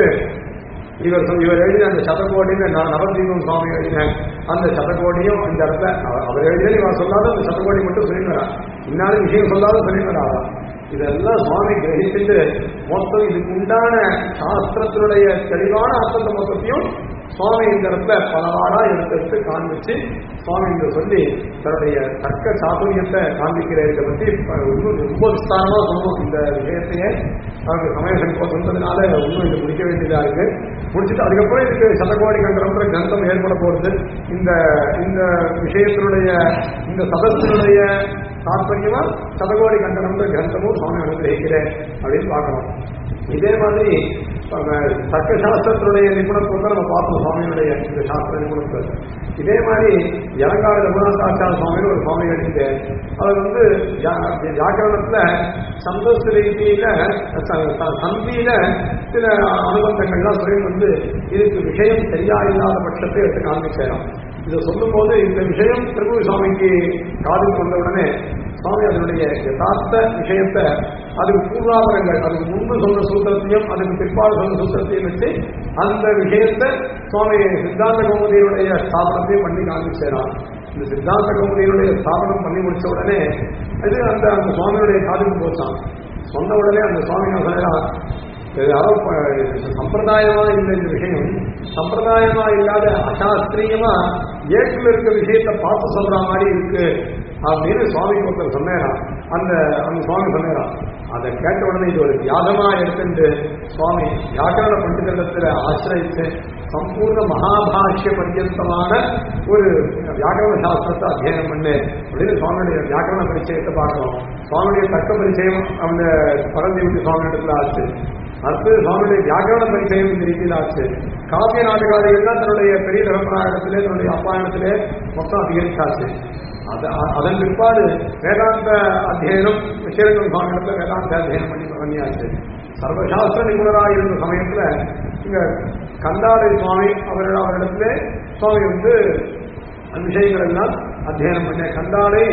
இவர் சொ- இவர் எழுதின அந்த சதகோடின்னு நான் நவதீபம் சுவாமி எழுதின அந்த சதகோடியும் இந்த இடத்துல அவர் அவர் எழுதிய இவர் சொல்லாத அந்த சதகோடி மட்டும் சொல்லிடுறா இன்னாலும் விஷயம் சொல்லாத சொல்லிடுறா இதெல்லாம் சுவாமி கிரகிச்சுட்டு மொத்தம் இதுக்கு உண்டான சாஸ்திரத்தினுடைய தெளிவான அர்த்தத்தை மொத்தத்தையும் சுவாமி இந்த இடத்துல பலவாரா எடுத்து எடுத்து காண்பிச்சு சுவாமி இங்க சொல்லி தன்னுடைய தர்க்க சாதுரியத்தை காண்பிக்கிற இதை பத்தி இப்ப இன்னும் ரொம்ப விஸ்தாரமா சொல்லணும் இந்த விஷயத்தையே அவருக்கு சமய சங்கோ சொன்னதுனால இன்னும் இது முடிக்க வேண்டியதா இருக்கு முடிச்சுட்டு அதுக்கப்புறம் இதுக்கு சதகோடி கண்டனம்ன்ற கிரந்தம் ஏற்பட போறது இந்த இந்த விஷயத்தினுடைய இந்த சதத்தினுடைய தாற்பயமா சதகோடி கண்டனம்ன்ற கிரந்தமும் சுவாமி அனுகிரகிக்கிறேன் அப்படின்னு பார்க்கணும் இதே மாதிரி அஹ், தர்க்க சாஸ்திரத்தினுடைய நிபுணத்துவத்தை நம்ம பார்த்தோம் சுவாமியினுடைய இந்த சாஸ்திர நிபுணத்துவத்தை இதே மாதிரி இலங்காடு ரகுநாத்தாச்சார சுவாமின்னு ஒரு சுவாமி எழுதிட்டு அவர் வந்து வியா- வியாக்கரணத்துல சந்தோஷ ரீதியில ச- ச- சந்தியில சில அனுபந்தங்கள்லாம் சொல்லி வந்து இதுக்கு விஷயம் சரியா இல்லாத பட்சத்தை எடுத்து காண்பிச்சேரும் இதை சொல்லும்போது இந்த விஷயம் திருப்பூர் சுவாமிக்கு காதுக்கு வந்த உடனே சுவாமி அதனுடைய யதார்த்த விஷயத்தை அதுக்கு பூர்வாபரங்கள் அதுக்கு முன்பு சொன்ன சூத்திரத்தையும் அதுக்கு பிற்பாடு சொன்ன சூத்திரத்தையும் வச்சு அந்த விஷயத்தை சுவாமி சித்தாந்த கௌமுதியுடைய ஸ்தாபனத்தையும் பண்ணி காண்பிச்சாராம் இந்த சித்தாந்த கௌமுதியுடைய ஸ்தாபனம் பண்ணி முடிச்ச உடனே அது அந்த அந்த சுவாமியுடைய காதுக்கு போச்சான் சொன்ன உடனே அந்த சுவாமி என்ன சொல்றான் இது யாரோ ப- சம்பிரதாயமா இல்லை இந்த விஷயம் சம்பிரதாயமா இல்லாத அசாஸ்திரியமா ஏற்றுல இருக்க விஷயத்தை பார்த்து சொல்ற மாதிரி இருக்கு அப்படின்னு சுவாமி ஒருத்தர் சொன்னேராம் அந்த அந்த சுவாமி சொன்னேராம் அதை கேட்ட உடனே இது ஒரு தியாகமா எடுத்துட்டு சுவாமி வியாக்கரண பண்டிதத்துல ஆசிரியத்து சம்பூர்ண மகாபாஷ்ய பர்யந்தமான ஒரு வியாக்கரண சாஸ்திரத்தை அத்தியனம் பண்ணு அப்படின்னு சுவாமியுடைய வியாக்கரண பரிச்சயத்தை பார்க்கணும் சுவாமியுடைய தர்க்க பரிச்சயம் அந்த பரந்தேவி சுவாமி இடத்துல ஆச்சு அடுத்து சுவாமியுடைய வியாக்கரண பரிச்சயம் இந்த ரீதியில் ஆச்சு காவிய நாட்டுக்காரிகள்லாம் தன்னுடைய பெரிய தகப்பனாயிடத்திலே தன்னுடைய அப்பாயிடத்திலே மொத்தம் அதிகரிச்சாச்சு அது அ- அதன் பிற்பாடு வேதாந்த அத்தியனம் ஸ்ரீரங்கம் சுவாமியிடத்துல வேதாந்த அத்தியனம் பண்ணி பண்ணியாச்சு சர்வசாஸ்திர நிபுணராக இருந்த சமயத்துல இங்க கந்தாடை சுவாமி அவர்கள் அவரிடத்திலே சுவாமி வந்து அந்த விஷயங்கள் எல்லாம் அத்தியனம் பண்ண கந்தாடை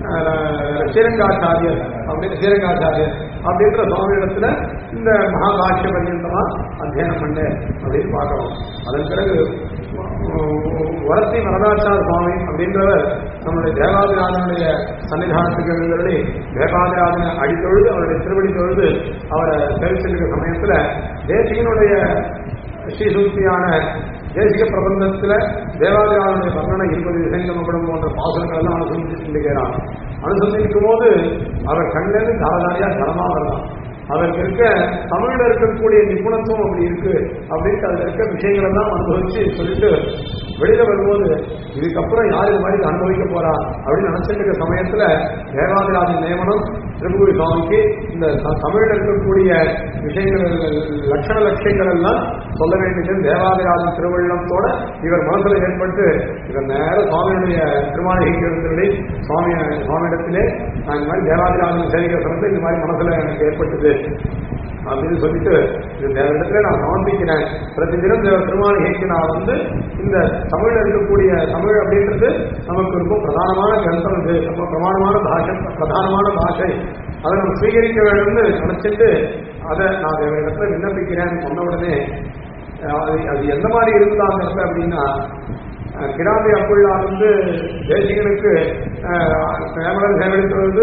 அஹ், ஸ்ரீரங்காச்சாரியர் அப்படின்னு ஸ்ரீரங்காச்சாரியர் அப்படின்ற சுவாமி இடத்துல இந்த மகாபாஷ்ய பர்யந்தமா அத்தியனம் பண்ண அப்படின்னு பார்க்கிறோம் அதன் பிறகு வரத்தி வரதாச்சார சுவாமி அப்படின்றவர் நம்முடைய தேவாதிராஜனுடைய சன்னிதானத்துக்கு எழுந்தருளி தேவாதிராஜனை அடித்தொழுது அவருடைய திருவடி தொழுது அவரை தெரிவிச்சிருக்க சமயத்துல தேசிகனுடைய ஸ்ரீசூக்தியான தேசிக பிரபந்தத்துல தேவாதிராஜனுடைய வர்ணனை இருபது விசங்கமப்படும் போன்ற பாசனங்கள் எல்லாம் அனுசந்திச்சுக்கிறான் அனுசந்திக்கும் போது அவர் கண்ணிலிருந்து தாரதாரியா தரமா வரலாம் அதற்கு இருக்க தமிழ்ல இருக்கக்கூடிய நிபுணத்துவம் அப்படி இருக்கு அப்படின்ட்டு அதுல இருக்க விஷயங்கள் எல்லாம் அனுபவிச்சு சொல்லிட்டு வெளியில வரும்போது இதுக்கப்புறம் யார் இது மாதிரி அனுபவிக்க போறா அப்படின்னு நினைச்சிட்டு இருக்க சமயத்துல தேவாதிராஜன் நியமனம் திருப்பூரி சுவாமிக்கு இந்த த- தமிழ்ல இருக்கக்கூடிய விஷயங்கள் லட்சண லட்சியங்கள் எல்லாம் சொல்ல வேண்டியது தேவாதிராஜன் திருவள்ளத்தோட இவர் மனசுல ஏற்பட்டு இவர் நேர சுவாமியுடைய திருமாளிகைக்கு எழுந்தருளி சுவாமி சுவாமியிடத்திலே நான் இந்த மாதிரி தேவாதிராஜன் சேவிக்கிற சமயத்தில் இந்த மாதிரி மனசுல எனக்கு ஏற்பட்டது அப்படின்னு சொல்லிட்டு இந்த தேவனிடத்துல நான் சமர்ப்பிக்கிறேன் பிரதி தினம் தேவ திருமாளிகைக்கு நான் வந்து இந்த தமிழ்ல இருக்கக்கூடிய தமிழ் அப்படின்றது நமக்கு ரொம்ப பிரதானமான கிரந்தம் இது ரொம்ப பிரமாணமான பாஷை பிரதானமான பாஷை அதை நம்ம ஸ்வீகரிக்க வேண்டும்னு நினைச்சிட்டு அதை நான் தேவனிடத்துல விண்ணப்பிக்கிறேன்னு சொன்ன உடனே அஹ் அது அது எந்த மாதிரி இருந்தா அந்த இடத்துல அப்படின்னா அஹ் கிடாம்பி அப்புள்ளார் வந்து தேசிகனுக்கு சேமலன் சேகரித்தது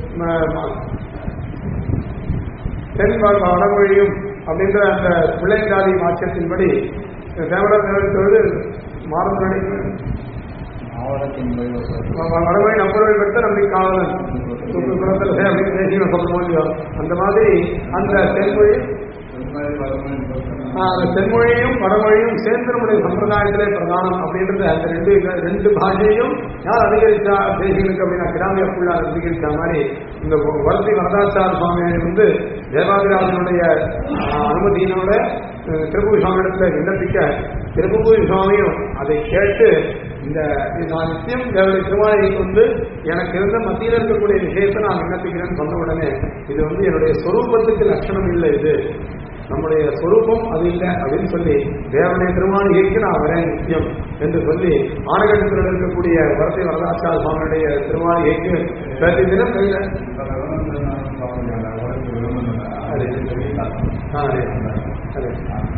தென் வ- வடமொழியும் அப்படின்ற அந்த பிள்ளைங்காதி வாக்கியத்தின்படி சேமலன் சேகரித்தது மாறந்தனை ஆவணத்தின் வழிவசம் வடமொழி நம்பர்கள் பெற்ற நம்பி காவலன் குலத்தில் அப்படின்னு தேசிகன் சொல்லுவோம் இல்லையோ அந்த மாதிரி அந்த தென்மொழி செம்மாய் வளமன் ஆஹ் அந்த தென்மொழியும் வடமொழியும் சேர்ந்து நம்முடைய சம்பிரதாயத்திலே பிரதானம் அப்படின்றது அந்த ரெண்டு ரெண்டு பாஷையும் யார் அதிகரிச்சா தேசிகனுக்கு அப்படின்னா கிராமிய புள்ளா அதிகரிச்ச மாதிரி இந்த வரதி வரதாச்சார சுவாமியை வந்து தேவாதிராஜனுடைய ஆஹ், அனுமதியினோட அஹ், திருப்பூர் சுவாமியிடத்துல விண்ணப்பிக்க திருப்பூர் சுவாமியும் அதை கேட்டு இந்த இது நான் நித்தியம் தேவடைய திருமாலைக்கு வந்து எனக்கு இருந்த மத்தியில் இருக்கக்கூடிய விஷயத்தை நான் விண்ணப்பிக்கிறேன்னு சொன்ன உடனே இது வந்து என்னுடைய சொரூபத்துக்கு லட்சணம் இல்லை இது நம்முடைய சொரூபம் அது இல்லை அப்படின்னு சொல்லி தேவனுடைய திருமாளிகைக்கு நான் வரேன் நித்தியம் என்று சொல்லி ஆனகண்டத்தில் இருக்கக்கூடிய வரத்தை வரதாச்சார சுவாமியுடைய திருமாளிகைக்கு பிரதி தினம் கையில ஆ, அதே. அதே.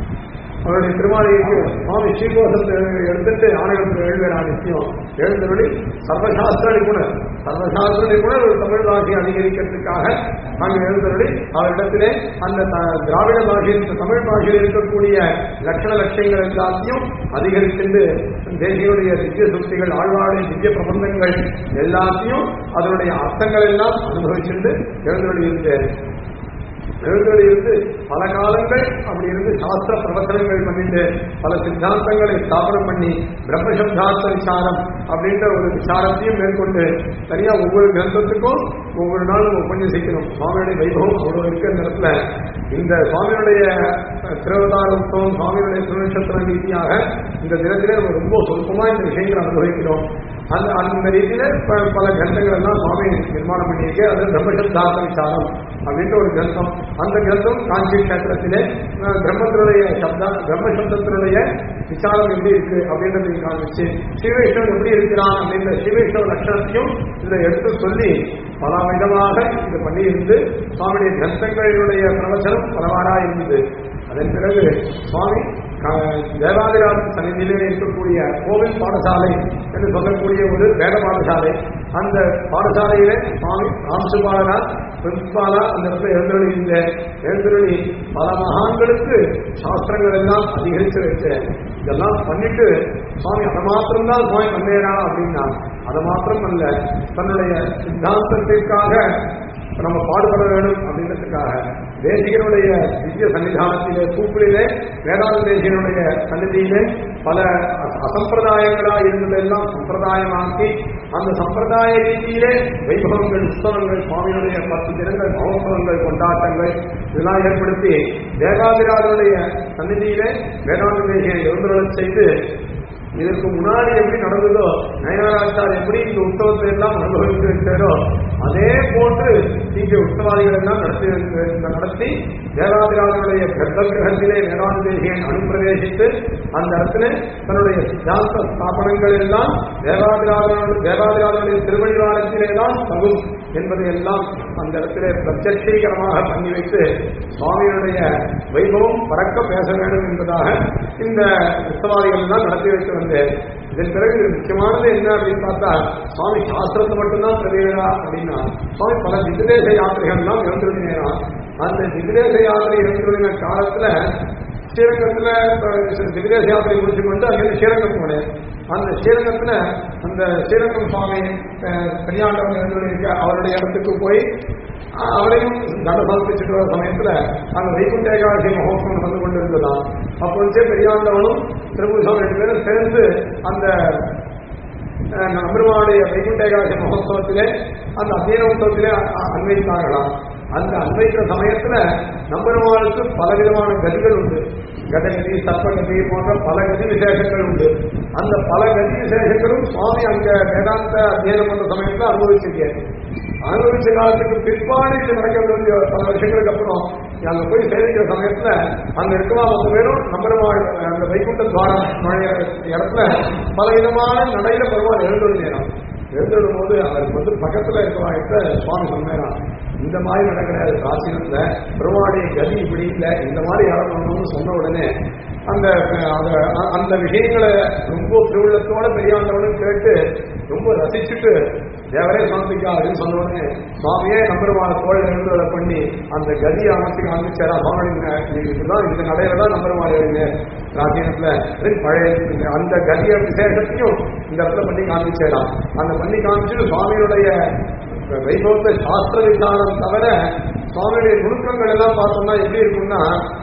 அவருடைய திருமாளிகைக்கு சுவாமி ஸ்ரீகோஷத்தை எடுத்துட்டு ஆனகத்தில் எழுதுகிறா நித்தியம் எழுந்தபடி சர்வசாஸ்திர நிபுணர் சர்வசாஸ்திர நிபுணர் ஒரு தமிழ் பாஷையை அதிகரிக்கிறதுக்காக நாங்கள் எழுந்தபடி அவரிடத்திலே அந்த த- திராவிட பாஷையில் தமிழ் பாஷையில் இருக்கக்கூடிய லட்சண லட்சியங்கள் எல்லாத்தையும் அதிகரித்து தேசியுடைய திவ்ய சுக்திகள் ஆழ்வாருடைய திவ்ய பிரபந்தங்கள் எல்லாத்தையும் அதனுடைய அர்த்தங்கள் எல்லாம் அனுபவிச்சுட்டு எழுந்தபடி இருந்தேன் எழுந்தோடு இருந்து பல காலங்கள் அப்படி இருந்து சாஸ்திர பிரவச்சனங்கள் பண்ணிட்டு பல சித்தாந்தங்களை ஸ்தாபனம் பண்ணி பிரம்மசப்தார்த்த விசாரம் அப்படின்ற ஒரு விசாரத்தையும் மேற்கொண்டு தனியா ஒவ்வொரு கிரந்தத்துக்கும் ஒவ்வொரு நாளும் உபன்யசிக்கணும் சுவாமியுடைய வைபவம் அவ்வளவு இருக்கிற நேரத்துல இந்த சுவாமியுடைய அஹ், திருவதார உற்சவம் சுவாமியுடைய திருநட்சத்திர ரீதியாக இந்த தினத்திலே நம்ம ரொம்ப சொற்பமா இந்த விஷயங்களை அனுபவிக்கிறோம் அந்த அந்த ரீதியில ப- பல கிரந்தங்கள் எல்லாம் சுவாமி நிர்மாணம் பண்ணியிருக்கு அது பிரம்மசப்தார்த்த விசாரம் அப்படின்ற ஒரு கிரந்தம் அந்த கிரந்தம் காஞ்சி கஷேத்திரத்திலே அஹ், பிரம்மத்தினுடைய சப்தா பிரம்மசப்தத்தினுடைய விசாரம் எப்படி இருக்கு அப்படின்றதை காமிச்சு ஸ்ரீவைஷ்ணவன் எப்படி இருக்கிறான் அப்படின்ற ஸ்ரீவைஷ்ணவ லட்சணத்தையும் இதை எடுத்து சொல்லி பல விதமாக இது பண்ணியிருந்து சுவாமியுடைய கிரந்தங்களினுடைய பிரவச்சனம் பலவாறா இருந்தது அதன் பிறகு சுவாமி க- தேவாதிராஜ சன்னிதியிலே இருக்கக்கூடிய கோவில் பாடசாலை என்று சொல்லக்கூடிய ஒரு வேத பாடசாலை அந்த பாடசாலையிலே சுவாமி ராம்சுபாலனா பிரின்சிபாலா அந்த இடத்துல எழுந்தருளி இருந்த எழுந்தருளி பல மகான்களுக்கு சாஸ்திரங்கள் எல்லாம் அதிகரித்து வச்சேன் இதெல்லாம் பண்ணிட்டு சுவாமி அதை மாத்திரம்தான் சுவாமி பண்ணேனா அப்படின்னா அதை மாத்திரம் அல்ல தன்னுடைய சித்தாந்தத்திற்காக நம்ம பாடுபட வேண்டும் அப்படின்றதுக்காக தேசிகனுடைய திவ்ய சன்னிதானத்திலே கூப்பிலே வேதாந்த தேசிகனுடைய சன்னிதியிலே பல அச- அசம்பிரதாயங்களா இருந்ததெல்லாம் சம்பிரதாயமாக்கி அந்த சம்பிரதாய ரீதியிலே வைபவங்கள் உற்சவங்கள் சுவாமியுடைய பத்து தினங்கள் மகோத்சவங்கள் கொண்டாட்டங்கள் இதெல்லாம் ஏற்படுத்தி தேவாதிராஜனுடைய சன்னிதியிலே வேதாந்த தேசியை எழுந்துள்ளச் செய்து இதற்கு முன்னாடி எப்படி நடந்ததோ நயனாராச்சார் எப்படி இந்த உற்சவத்தை எல்லாம் அனுபவித்து வைத்தாரோ அதே போன்று இங்கே உற்சவாதிகள் எல்லாம் நடத்தி வைத்து- நடத்தி தேவாதிராஜனுடைய கர்ப்ப கிரகத்திலே வேதாந்த தேசியன் அனுப்பிரவேசித்து அந்த இடத்துல தன்னுடைய சித்தாந்த ஸ்தாபனங்கள் எல்லாம் தேவாதிராஜனுடைய தேவாதிராஜனுடைய திருவழிவாரத்திலே தான் தகும் என்பதை எல்லாம் அந்த இடத்திலே பிரத்யட்சீகரமாக பண்ணி வைத்து சுவாமியினுடைய வைபவம் பறக்க பேச வேண்டும் என்பதாக இந்த உத்தவாதிகள் எல்லாம் நடத்தி வைத்து வந்தேன் இதன் பிறகு முக்கியமானது என்ன அப்படின்னு பார்த்தா சுவாமி சாஸ்திரத்தை மட்டும்தான் தெரியுறா அப்படின்னா சுவாமி பல திவ்யதேச யாத்திரைகள் எல்லாம் எழுந்திருந்தேனா அந்த திவ்யதேச யாத்திரை எழுந்திருந்த காலத்துல ஸ்ரீரங்கத்துல அஹ், திவ்யதேச யாத்திரை முடிச்சு கொண்டு அங்கிருந்து ஸ்ரீரங்கம் போனேன் அந்த ஸ்ரீரங்கத்துல அந்த ஸ்ரீரங்கம் சுவாமி அஹ், பெரியாண்டவன் எழுந்திருக்க அவருடைய இடத்துக்கு போய் அஹ், அவரையும் தட சமர்ப்பிச்சுட்டு வர சமயத்துல அந்த வைகுண்ட ஏகாதசி மகோத்சவம் நடந்து கொண்டிருந்ததாம் அப்பொழுதே பெரியாண்டவனும் திருப்பூர் சுவாமி ரெண்டு பேரும் சேர்ந்து அந்த அஹ், நம்பெருமானுடைய வைகுண்ட ஏகாதசி மகோத்சவத்திலே அந்த அத்தியன உற்சவத்திலே அ- அன்வைத்தார்களாம் அந்த அன்வைக்கிற சமயத்துல நம்பெருமானுக்கு பலவிதமான கதிகள் உண்டு கதகதி சர்ப்பகதி போன்ற பல கதி விசேஷங்கள் உண்டு அந்த பல கதி விசேஷங்களும் சுவாமி அங்க வேதாந்த அத்தியனம் பண்ற சமயத்துல அனுபவிச்சிருக்கேன் அனுபவிச்ச காலத்துக்கு பிற்பாடு இது நடக்கிறது வந்து பல வருஷங்களுக்கு அப்புறம் அங்க போய் சேவிக்கிற சமயத்துல அங்க இருக்கவா மொத்த பேரும் நம்பெருமாள் அந்த வைகுண்ட துவாரம் நுழைய இடத்துல பல விதமான நடையில பெருமாள் எழுந்துள்ள நேரம் எழுந்துடும் போது அவருக்கு வந்து பக்கத்துல இருக்கிறவங்க சுவாமி சொன்னாராம் இந்த மாதிரி நடக்கிறாரு பிராச்சீனத்துல பெருமாளுடைய கதி இப்படி இல்லை இந்த மாதிரி இறங்கணும்னு சொன்ன உடனே அந்த அந்த- அந்த விஷயங்களை ரொம்ப திருவிழத்தோட பெரியாண்டவனும் கேட்டு ரொம்ப ரசிச்சுட்டு தேவரே சமர்ப்பிக்கா அப்படின்னு சொன்ன உடனே சுவாமியே நம்பருமான தோழ எழுந்துகளை பண்ணி அந்த கதியை அமைச்சு காமிச்சாரா சுவாமி இதுதான் இந்த நடையில தான் நம்பருமான எழுங்க பிராச்சீனத்துல அப்படின்னு பழைய அந்த கதிய விசேஷத்தையும் இந்த இடத்துல பண்ணி காமிச்சாராம் அந்த பண்ணி காமிச்சுட்டு சுவாமியுடைய வைபவத்தை சாஸ்திர விசாரம் தவிர சுவாமியுடைய நுணுக்கங்கள் எல்லாம் பார்த்தோம்னா எப்படி இருக்கும்னா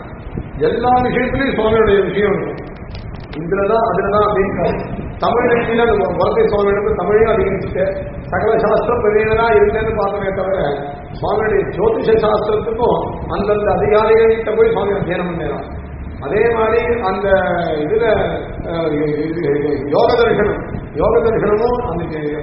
எல்லா விஷயத்திலையும் சுவாமியுடைய விஷயம் இருக்கும் இதுலதான் அதுலதான் அப்படின்னு தமிழ் நெற்றியில அந்த வரத்தை சுவாமியிடத்து தமிழையும் அதிகரிச்சுட்டு சகல சாஸ்திரம் பிரவீனரா இருந்தேன்னு பார்த்தோமே தவிர சுவாமியுடைய ஜோதிஷ சாஸ்திரத்துக்கும் அந்தந்த அதிகாரிகள்கிட்ட போய் சுவாமி அத்தியனம் பண்ணலாம் அதே மாதிரி அந்த இதுல அஹ், இது- யோக தரிசனம் யோக தரிசனமும் அந்த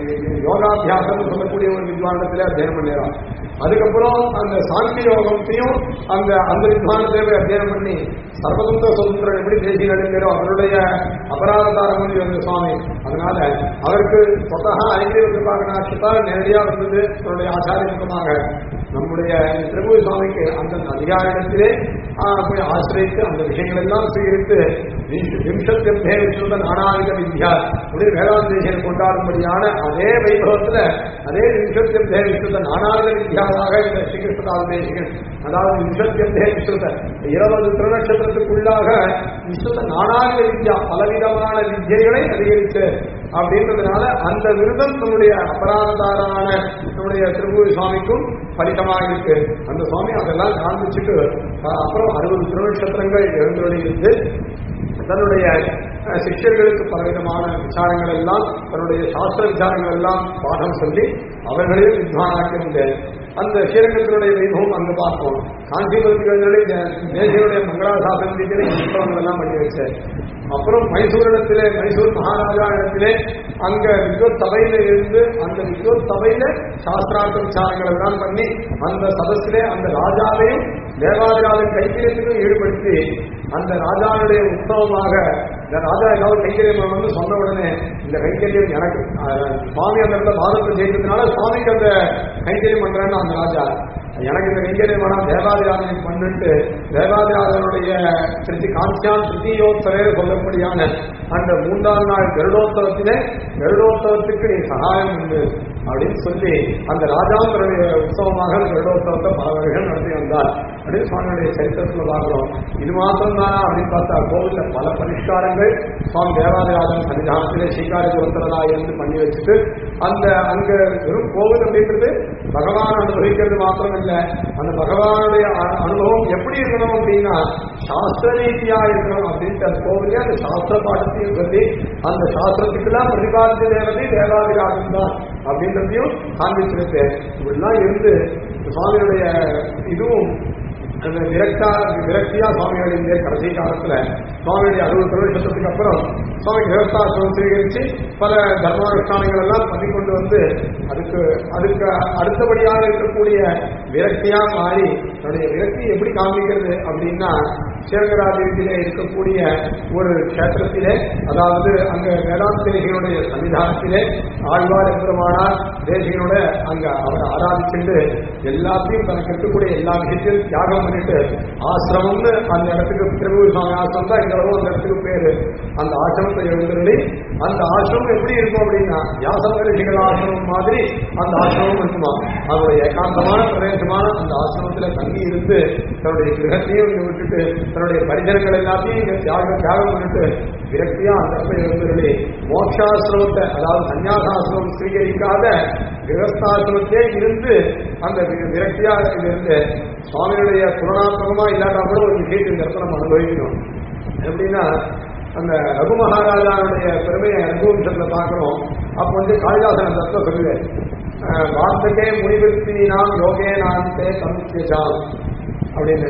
யோகாபியாசம் சொல்லக்கூடிய ஒரு வித்வானத்திலே அத்தியனம் பண்ணிடலாம் அதுக்கப்புறம் அந்த சாந்தி யோகத்தையும் அந்த அந்த வித்வானத்திலே அத்தியனம் பண்ணி சர்வதந்திர சுதந்திரம் எப்படி பேசி நடக்கிறோ அவருடைய அபராததாரம் வந்து சுவாமி அதனால அவருக்கு சொத்தகா ஐக்கிய கிருபாகனாட்சத்தா நேரடியா வந்தது அவருடைய ஆச்சாரியமாக நம்முடைய திருமூலி சுவாமிக்கு அந்த அதிகாரத்திலே போய் ஆசிரியத்து அந்த விஷயங்கள் எல்லாம் சுவீகரித்து விம்சத்தியர்த்தே விஸ்வத நானாவித வித்யா அப்படின்னு வேதாந்தேசன் கொண்டாடும்படியான அதே வைபவத்துல அதே விம்சத்தியர்த்தே விஸ்வத நானாவித வித்யாவாக இந்த ஸ்ரீகிருஷ்ணதால் தேசிகன் அதாவது விம்சத்தியர்த்தே விஸ்வத இருபது திருநட்சத்திரத்துக்குள்ளாக விஸ்வத நானாவித வித்யா பலவிதமான வித்யைகளை அதிகரித்து அப்படின்றதுனால அந்த விருதம் நம்முடைய அபராததாரான நம்முடைய திருமூரி சுவாமிக்கும் பலிதமாக இருக்கு அந்த சுவாமி அதெல்லாம் காண்பிச்சுட்டு அஹ், அப்புறம் அறுபது திருநட்சத்திரங்கள் எழுந்தொழி இருந்து தன்னுடைய அஹ், சிஷ்யர்களுக்கு பலவிதமான விசாரங்கள் எல்லாம் தன்னுடைய சாஸ்திர விசாரங்கள் எல்லாம் பாடம் சொல்லி அவர்களையும் வித்வானாக்கியிருந்த அந்த ஸ்ரீரங்கத்தினுடைய வைபவம் அங்கு பார்த்தோம் காஞ்சிபுரத்துடைய தேசியுடைய மங்களாசாசனத்திலே புத்தகங்கள் எல்லாம் பண்ணி வச்சார் அப்புறம் மைசூரிடத்திலே மைசூர் மகாராஜா இடத்திலே அங்க வித்வத் சபையில இருந்து அந்த வித்வத் சபையில சாஸ்திரார்த்த விசாரங்கள் எல்லாம் பண்ணி அந்த சதத்திலே அந்த ராஜாவையும் தேவாதிராவின் கைக்கிரியத்திலும் ஈடுபடுத்தி அந்த ராஜாவுடைய உற்சவமாக இந்த ராஜா ஏதாவது கைங்கரியம் வந்து சொன்ன உடனே இந்த கைங்கரியம் எனக்கு அஹ், சுவாமி அந்த இடத்துல பாதத்தை ஜெயித்ததுனால சுவாமிக்கு அந்த கைங்கரியம் பண்றேன்னு அந்த ராஜா எனக்கு இந்த கைங்கரியம் வேணாம் தேவாதிராஜனை பண்ணிட்டு தேவாதிராஜனுடைய திருச்சி காஞ்சியான் திருத்தியோத்சவே சொல்லப்படியான அந்த மூன்றாம் நாள் கருடோத்சவத்திலே கருடோத்சவத்துக்கு நீ சகாயம் உண்டு அப்படின்னு சொல்லி அந்த ராஜாந்தருடைய உற்சவமாக அந்த கருடோத்சவத்தை பல வருஷம் நடத்தி வந்தார் அப்படின்னு சுவாமியுடைய சரித்திரத்துல பார்க்கிறோம் இது மாத்திரம் தானா அப்படின்னு பார்த்தா கோவில்ல பல பரிஷ்காரங்கள் சுவாமி தேவாதிராஜன் சன்னிதானத்திலே ஸ்ரீகாரி ஒருத்தரதா இருந்து பண்ணி வச்சுட்டு அந்த அங்க வெறும் கோவில் அப்படின்றது பகவான் அனுபவிக்கிறது மாத்திரம் இல்ல அந்த பகவானுடைய அ- அனுபவம் எப்படி இருக்கணும் அப்படின்னா சாஸ்திர ரீதியா இருக்கணும் அப்படின்ட்டு அந்த கோவிலே அந்த சாஸ்திர பாடத்தையும் சொல்லி அந்த சாஸ்திரத்துக்கெல்லாம் பிரதிபாதித்த தேவதை தேவாதிராஜன் தான் அப்படின்றதையும் காண்பிச்சிருக்கு இப்படிலாம் இருந்து சுவாமியுடைய இதுவும் அந்த விரக்தா விரக்தியா சுவாமிகளுடைய கடைசி காலத்துல சுவாமியுடைய அறுபது பிரவேசத்துக்கு அப்புறம் சுவாமி கிரகஸ்தாசிரமம் சுவீகரிச்சு பல தர்மானுஷ்டானங்கள் எல்லாம் பண்ணி கொண்டு வந்து அதுக்கு அதுக்கு அடுத்தபடியாக இருக்கக்கூடிய விரக்தியா மாறி தன்னுடைய விரக்தி எப்படி காண்பிக்கிறது அப்படின்னா சேகராதிரத்திலே இருக்கக்கூடிய ஒரு கஷேத்திரத்திலே அதாவது அங்க வேதாந்த தேசிகனுடைய சன்னிதானத்திலே ஆழ்வார் எம்பெருமானார் தேசிகனோட அங்க அவரை ஆராதிச்சுட்டு எல்லாத்தையும் தனக்கு இருக்கக்கூடிய எல்லா விஷயத்தையும் தியாகம் பண்ணிட்டு ஆசிரமம்னு அந்த இடத்துக்கு திருமூர் சுவாமி ஆசிரமம் தான் இந்த அளவு அந்த இடத்துக்கு பேரு அந்த ஆசிரமத்தை எழுந்துருளி அந்த ஆசிரமம் எப்படி இருக்கும் அப்படின்னா வியாச ரிஷிகள் ஆசிரமம் மாதிரி அந்த ஆசிரமம் இருக்குமா அவருடைய ஏகாந்தமான பிரதேசமான அந்த ஆசிரமத்துல தங்கி இருந்து தன்னுடைய கிரகத்தையும் இங்க விட்டுட்டு தன்னுடைய பரிசனங்கள் எல்லாத்தையும் இங்க தியாகம் தியாகம் பண்ணிட்டு விரக்தியா அந்த இடத்துல எழுந்துருளி மோட்சாசிரமத்தை அதாவது சன்னியாசாசிரமம் ஸ்வீகரிக்காத கிரகஸ்தாசிரமத்திலே இருந்து அந்த வி- விரக்தியா இருந்து சுவாமியுடைய புரணாத்மகமா இல்லாட்டா கூட ஒரு விஷயத்தை இந்த இடத்துல நம்ம அனுபவிக்கணும் எப்படின்னா அந்த ரகு மகாராஜாவுடைய பெருமையை ரகுவம்சத்துல பார்க்கிறோம் அப்போ வந்து காளிதாசன் அந்த இடத்துல சொல்லுவேன் வார்த்தகே முடிவிற்கு நாம் யோகே நாந்தே சமுத்தியஜாம் அப்படின்னு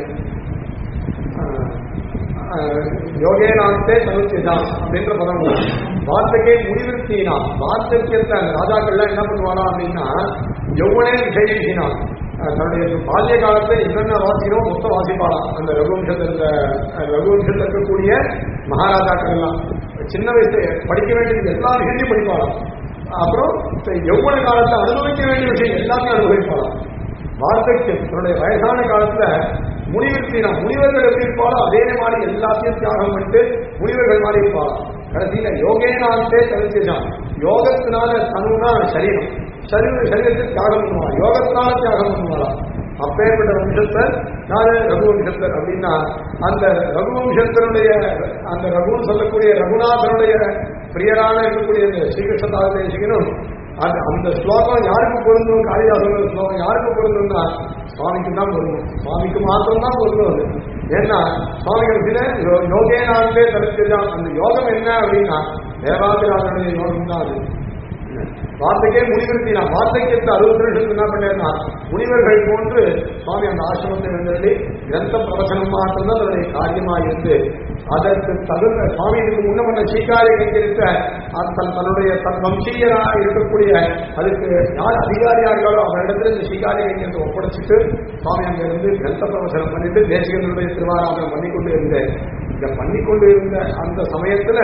அஹ், அஹ், யோகே நாந்தே சமுத்தியஜாம் அப்படின்ற பதம் உண்டு. வார்த்தகே முடிவிற்கினான் வார்த்தக்கியத்தை அந்த ராஜாக்கள்லாம் என்ன பண்ணுவானா அப்படின்னா யௌவனே விஷயினான் தன்னுடைய பால்ய காலத்தை என்னென்ன வாசிக்கிறோம் மொத்தம் வாசிப்பாளாம் அந்த ரகுவம்சத்தில் இருந்த அஹ், ரகுவம்சத்தில் இருக்கக்கூடிய மகாராஜாக்கள் எல்லாம் சின்ன வயசு படிக்க வேண்டியது எல்லா விஷயத்தையும் படிப்பாளாம் அப்புறம் யௌவன காலத்தை அனுபவிக்க வேண்டிய விஷயம் எல்லாத்தையும் அனுபவிப்பாளாம் வார்த்தைக்கும் தன்னுடைய வயசான காலத்துல முனிவர்த்தினா முனிவர்கள் எப்படி இருப்பாளோ அதே மாதிரி எல்லாத்தையும் தியாகம் பண்ணிட்டு முனிவர்கள் மாதிரி இருப்பாள் கடைசியில யோகேனாந்தே தவிர்த்துதான் யோகத்தினால தனுனா சரீரம் சரீர சரீரத்தை தியாகம் பண்ணுவாள் யோகத்தினால தியாகம் பண்ணுவாளா அப்பேற்பட்ட வம்சத்தர் யாரு ரகுவம்சத்தர் அப்படின்னா அந்த ரகுவம்சத்தருடைய அந்த ரகுன்னு சொல்லக்கூடிய ரகுநாதனுடைய பிரியரான இருக்கக்கூடிய இந்த ஸ்ரீகிருஷ்ணதாத தேசிகனும் அந்த அந்த ஸ்லோகம் யாருக்கு பொருந்தும் காளிதாசனோட ஸ்லோகம் யாருக்கு பொருந்தும்னா சுவாமிக்கு தான் பொருந்தும் சுவாமிக்கு மாத்திரம் தான் பொருந்தும் அது ஏன்னா சுவாமிகள் யோகேனாலே தடுத்துதான் அந்த யோகம் என்ன அப்படின்னா தேவாதிராஜனுடைய யோகம் தான் அது வார்த்தைக்கே முனிவர்த்தினா வார்த்தைக்கு எடுத்த அறுபத்தி வருஷத்துக்கு என்ன பண்ணேன்னா முனிவர்கள் போன்று சுவாமி அந்த ஆசிரமத்தை வந்து கிரந்த பிரவச்சனம் மாத்திரம் அதனுடைய காரியமாக இருந்து அதற்கு தகுந்த சுவாமி இதுக்கு முன்ன பண்ண சீக்காரி கைக்கரித்த தன் தன்னுடைய தன் வம்சீயராக இருக்கக்கூடிய அதுக்கு யார் அதிகாரியா இருக்காரோ அவரிடத்துல இந்த சீக்காரி கைக்கரித்தை ஒப்படைச்சிட்டு சுவாமி அங்க இருந்து கிரந்த பிரவச்சனம் பண்ணிட்டு தேசிகனுடைய திருவாராதனம் பண்ணிக்கொண்டு இருந்தேன் இங்க பண்ணிக்கொண்டு இருந்த அந்த சமயத்துல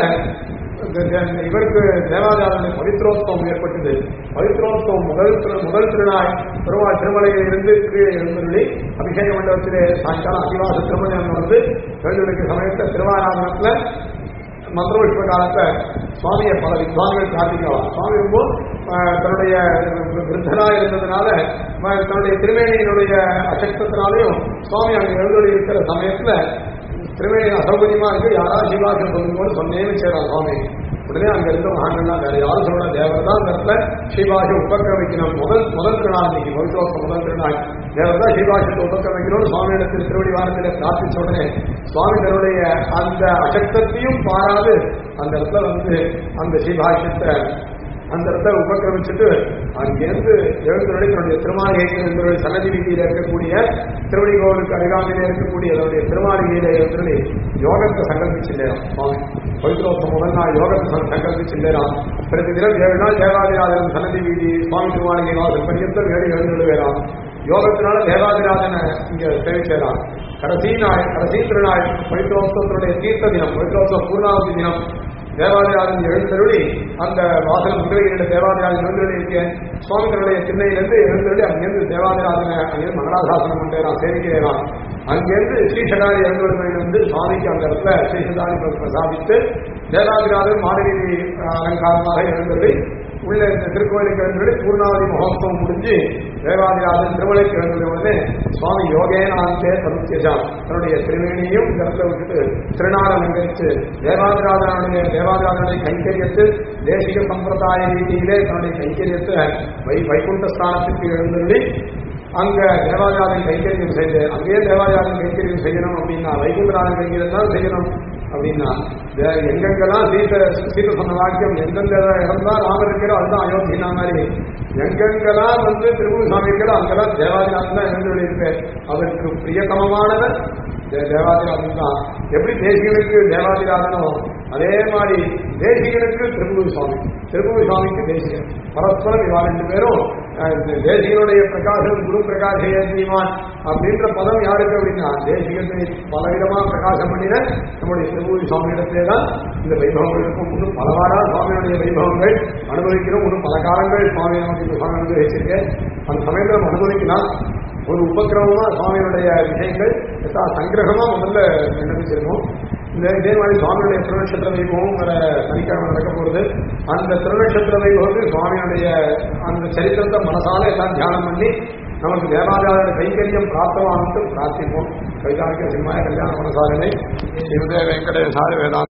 இவருக்கு தேவாதாரனுடைய பவித்ரோத்சவம் ஏற்பட்டது பவித்ரோத்சவம் முதல் திரு- முதல் திருநாள் பெருமாள் திருமலையில் இருந்து கீழே எழுந்தருளி அபிஷேக மண்டபத்திலே சாயங்காலம் அதிவாச திருமணம் வந்து எழுந்தருளிக்க சமயத்தில் திருவாராதனத்துல மந்திரோஷ்ப காலத்தை சுவாமியை பல வித்வான்கள் பிரார்த்திக்கலாம் சுவாமி ரொம்ப அஹ், தன்னுடைய விருத்தனா இருந்ததுனால அஹ், தன்னுடைய திருமேனியினுடைய அசக்தத்தினாலையும் சுவாமி அங்கே எழுந்தொழி இருக்கிற சமயத்துல திருவேணி அசௌகரியமா இருக்கு யாரா சிவாசம் சொல்லும்போது சொன்னேன்னு செய்யறான் சுவாமி உடனே அங்க இருந்த மகான்கள்லாம் வேற யாரும் சொல்ற தேவர் தான் அந்த இடத்துல ஸ்ரீபாஷை உபக்கிரமிக்கணும் முதல் முதல் திருநாள் இன்னைக்கு பவித்ரோத்சவம் முதல் திருநாள் தேவர் தான் ஸ்ரீபாஷத்தை உபக்கிரமிக்கணும்னு சுவாமியிடத்தில் திருவடி வாரத்தில் பிரார்த்திச்ச உடனே சுவாமி தன்னுடைய அந்த அசக்தத்தையும் பாராது அந்த இடத்துல வந்து அந்த ஸ்ரீபாஷ்யத்தை அந்த இடத்துல உபக்கிரமிச்சுட்டு அங்கிருந்து எழுந்தருடைய தன்னுடைய திருமாளிகைக்கு என்பவருடைய சன்னதி வீதியில் இருக்கக்கூடிய திருவடி கோவிலுக்கு அருகாமையில இருக்கக்கூடிய அதனுடைய திருமாளிகையில எழுந்தருளி யோகத்தை சங்கல்பிச்சில்லேராம் சுவாமி பவித்ரோத்சவம் முதல் நாள் யோகத்தை சங்க- சங்கல்பிச்சில்லேராம் பிரதி தினம் ஏழு நாள் தேவாதிராஜன் சன்னதி வீதி சுவாமி திருமாளிகை வாசல் பரியந்தம் ஏழு எழுந்துடுவேராம் யோகத்தினால தேவாதிராஜனை இங்க சேவிச்சேராம் கடைசி நாள் கடைசி திருநாள் பவித்ரோத்சவத்தினுடைய தீர்த்த தினம் பவித்ரோத்சவ பூர்ணாவதி தினம் தேவாதிராஜன் எழுந்தருளி அந்த வாசல் முதிரையில தேவாதிராஜன் எழுந்தருளி இருக்கேன் சுவாமி தன்னுடைய திண்ணையிலிருந்து எழுந்தருளி அங்கிருந்து தேவாதிராஜனை அங்கிருந்து மங்களாசாசனம் பண்ணேன் சேவிக்கிறேன் அங்கிருந்து ஸ்ரீசகாரி எழுந்தருளிலிருந்து சுவாமிக்கு அந்த இடத்துல ஸ்ரீசகாரி பிரசாதித்து தேவாதிராஜன் மாடவீதி அலங்காரமாக எழுந்தருளி உள்ள இந்த திருக்கோயிலுக்கு எழுந்தருளி பூர்ணாவதி மகோத்சவம் முடிஞ்சு தேவாதிராஜன் திருமலைக்கு எழுந்தது உடனே சுவாமி யோகேனாந்தே தனுத்தியஜாம் தன்னுடைய திருவேணியும் இந்த இடத்துல விட்டுட்டு திருநாள் அலங்கரித்து தேவாதிராஜனுடைய தேவாதிராஜனுடைய கைங்கரியத்து தேசிக சம்பிரதாய ரீதியிலே தன்னுடைய கைங்கரியத்தை வை வைகுண்ட ஸ்தானத்திற்கு எழுந்தருளி அங்க தேவாதிராஜன் கைங்கரியம் செய்து அங்கேயே தேவாதிராஜன் கைங்கரியம் செய்யணும் அப்படின்னா வைகுண்டராஜன் கைங்கரியம் தான் செய்யணும் அப்படின்னா வே- எங்கெங்கெல்லாம் சீத சீத சொன்ன வாக்கியம் எந்தெந்த இடம் தான் ராமர் இருக்கிறோ அதுதான் அயோத்தியா மாதிரி எங்கெங்கெல்லாம் வந்து திருமூல சாமி இருக்கிறோ அங்கெல்லாம் தேவாதிராஜன் தான் எழுந்து இருப்பேன் அதற்கு பிரியதமமானவன் தே- தேவாதிராஜன் தான் எப்படி தேசிகனுக்கு தேவாதிராஜனோ அதே மாதிரி தேசிகனுக்கு திருமூல சுவாமி திருமூல சுவாமிக்கு தேசிகன் பரஸ்பரம் இவா ரெண்டு பேரும் அஹ், இந்த தேசிகனுடைய பிரகாசம் குரு பிரகாசேயமான் அப்படின்ற பதம் யாருக்கு அப்படின்னா தேசிகத்தை பலவிதமா பிரகாசம் பண்ணின நம்முடைய திருமூலி சுவாமியிடத்திலே தான் இந்த வைபவங்கள் இருக்கும் இன்னும் பலவாரா சுவாமியுடைய வைபவங்கள் அனுபவிக்கிறோம் இன்னும் பல காலங்கள் சுவாமி நமக்கு இந்த சுவாமி அனுபவிச்சிருக்கேன் அந்த சமயத்தில் நம்ம அனுபவிக்கலாம் ஒரு உபக்கிரமமா சுவாமியுடைய விஷயங்கள் எத்தா சங்கிரகமா முதல்ல விண்ணப்பிச்சிருக்கோம் இந்த இதே மாதிரி சுவாமியுடைய திருநட்சத்திர வைபவம் வர சனிக்கிழமை நடக்க போகுது அந்த திருநட்சத்திர வைபவத்துக்கு சுவாமியுடைய அந்த சரித்திரத்தை மனசால எல்லாம் தியானம் பண்ணி நமக்கு தேவாலய கைங்கரியம் பிராப்தமானது பிரார்த்திப்போம் கைகாரிக்க சிம்மாய கல்யாண மனசாதனை ஸ்ரீமதே வெங்கடேசாரி வேதாந்த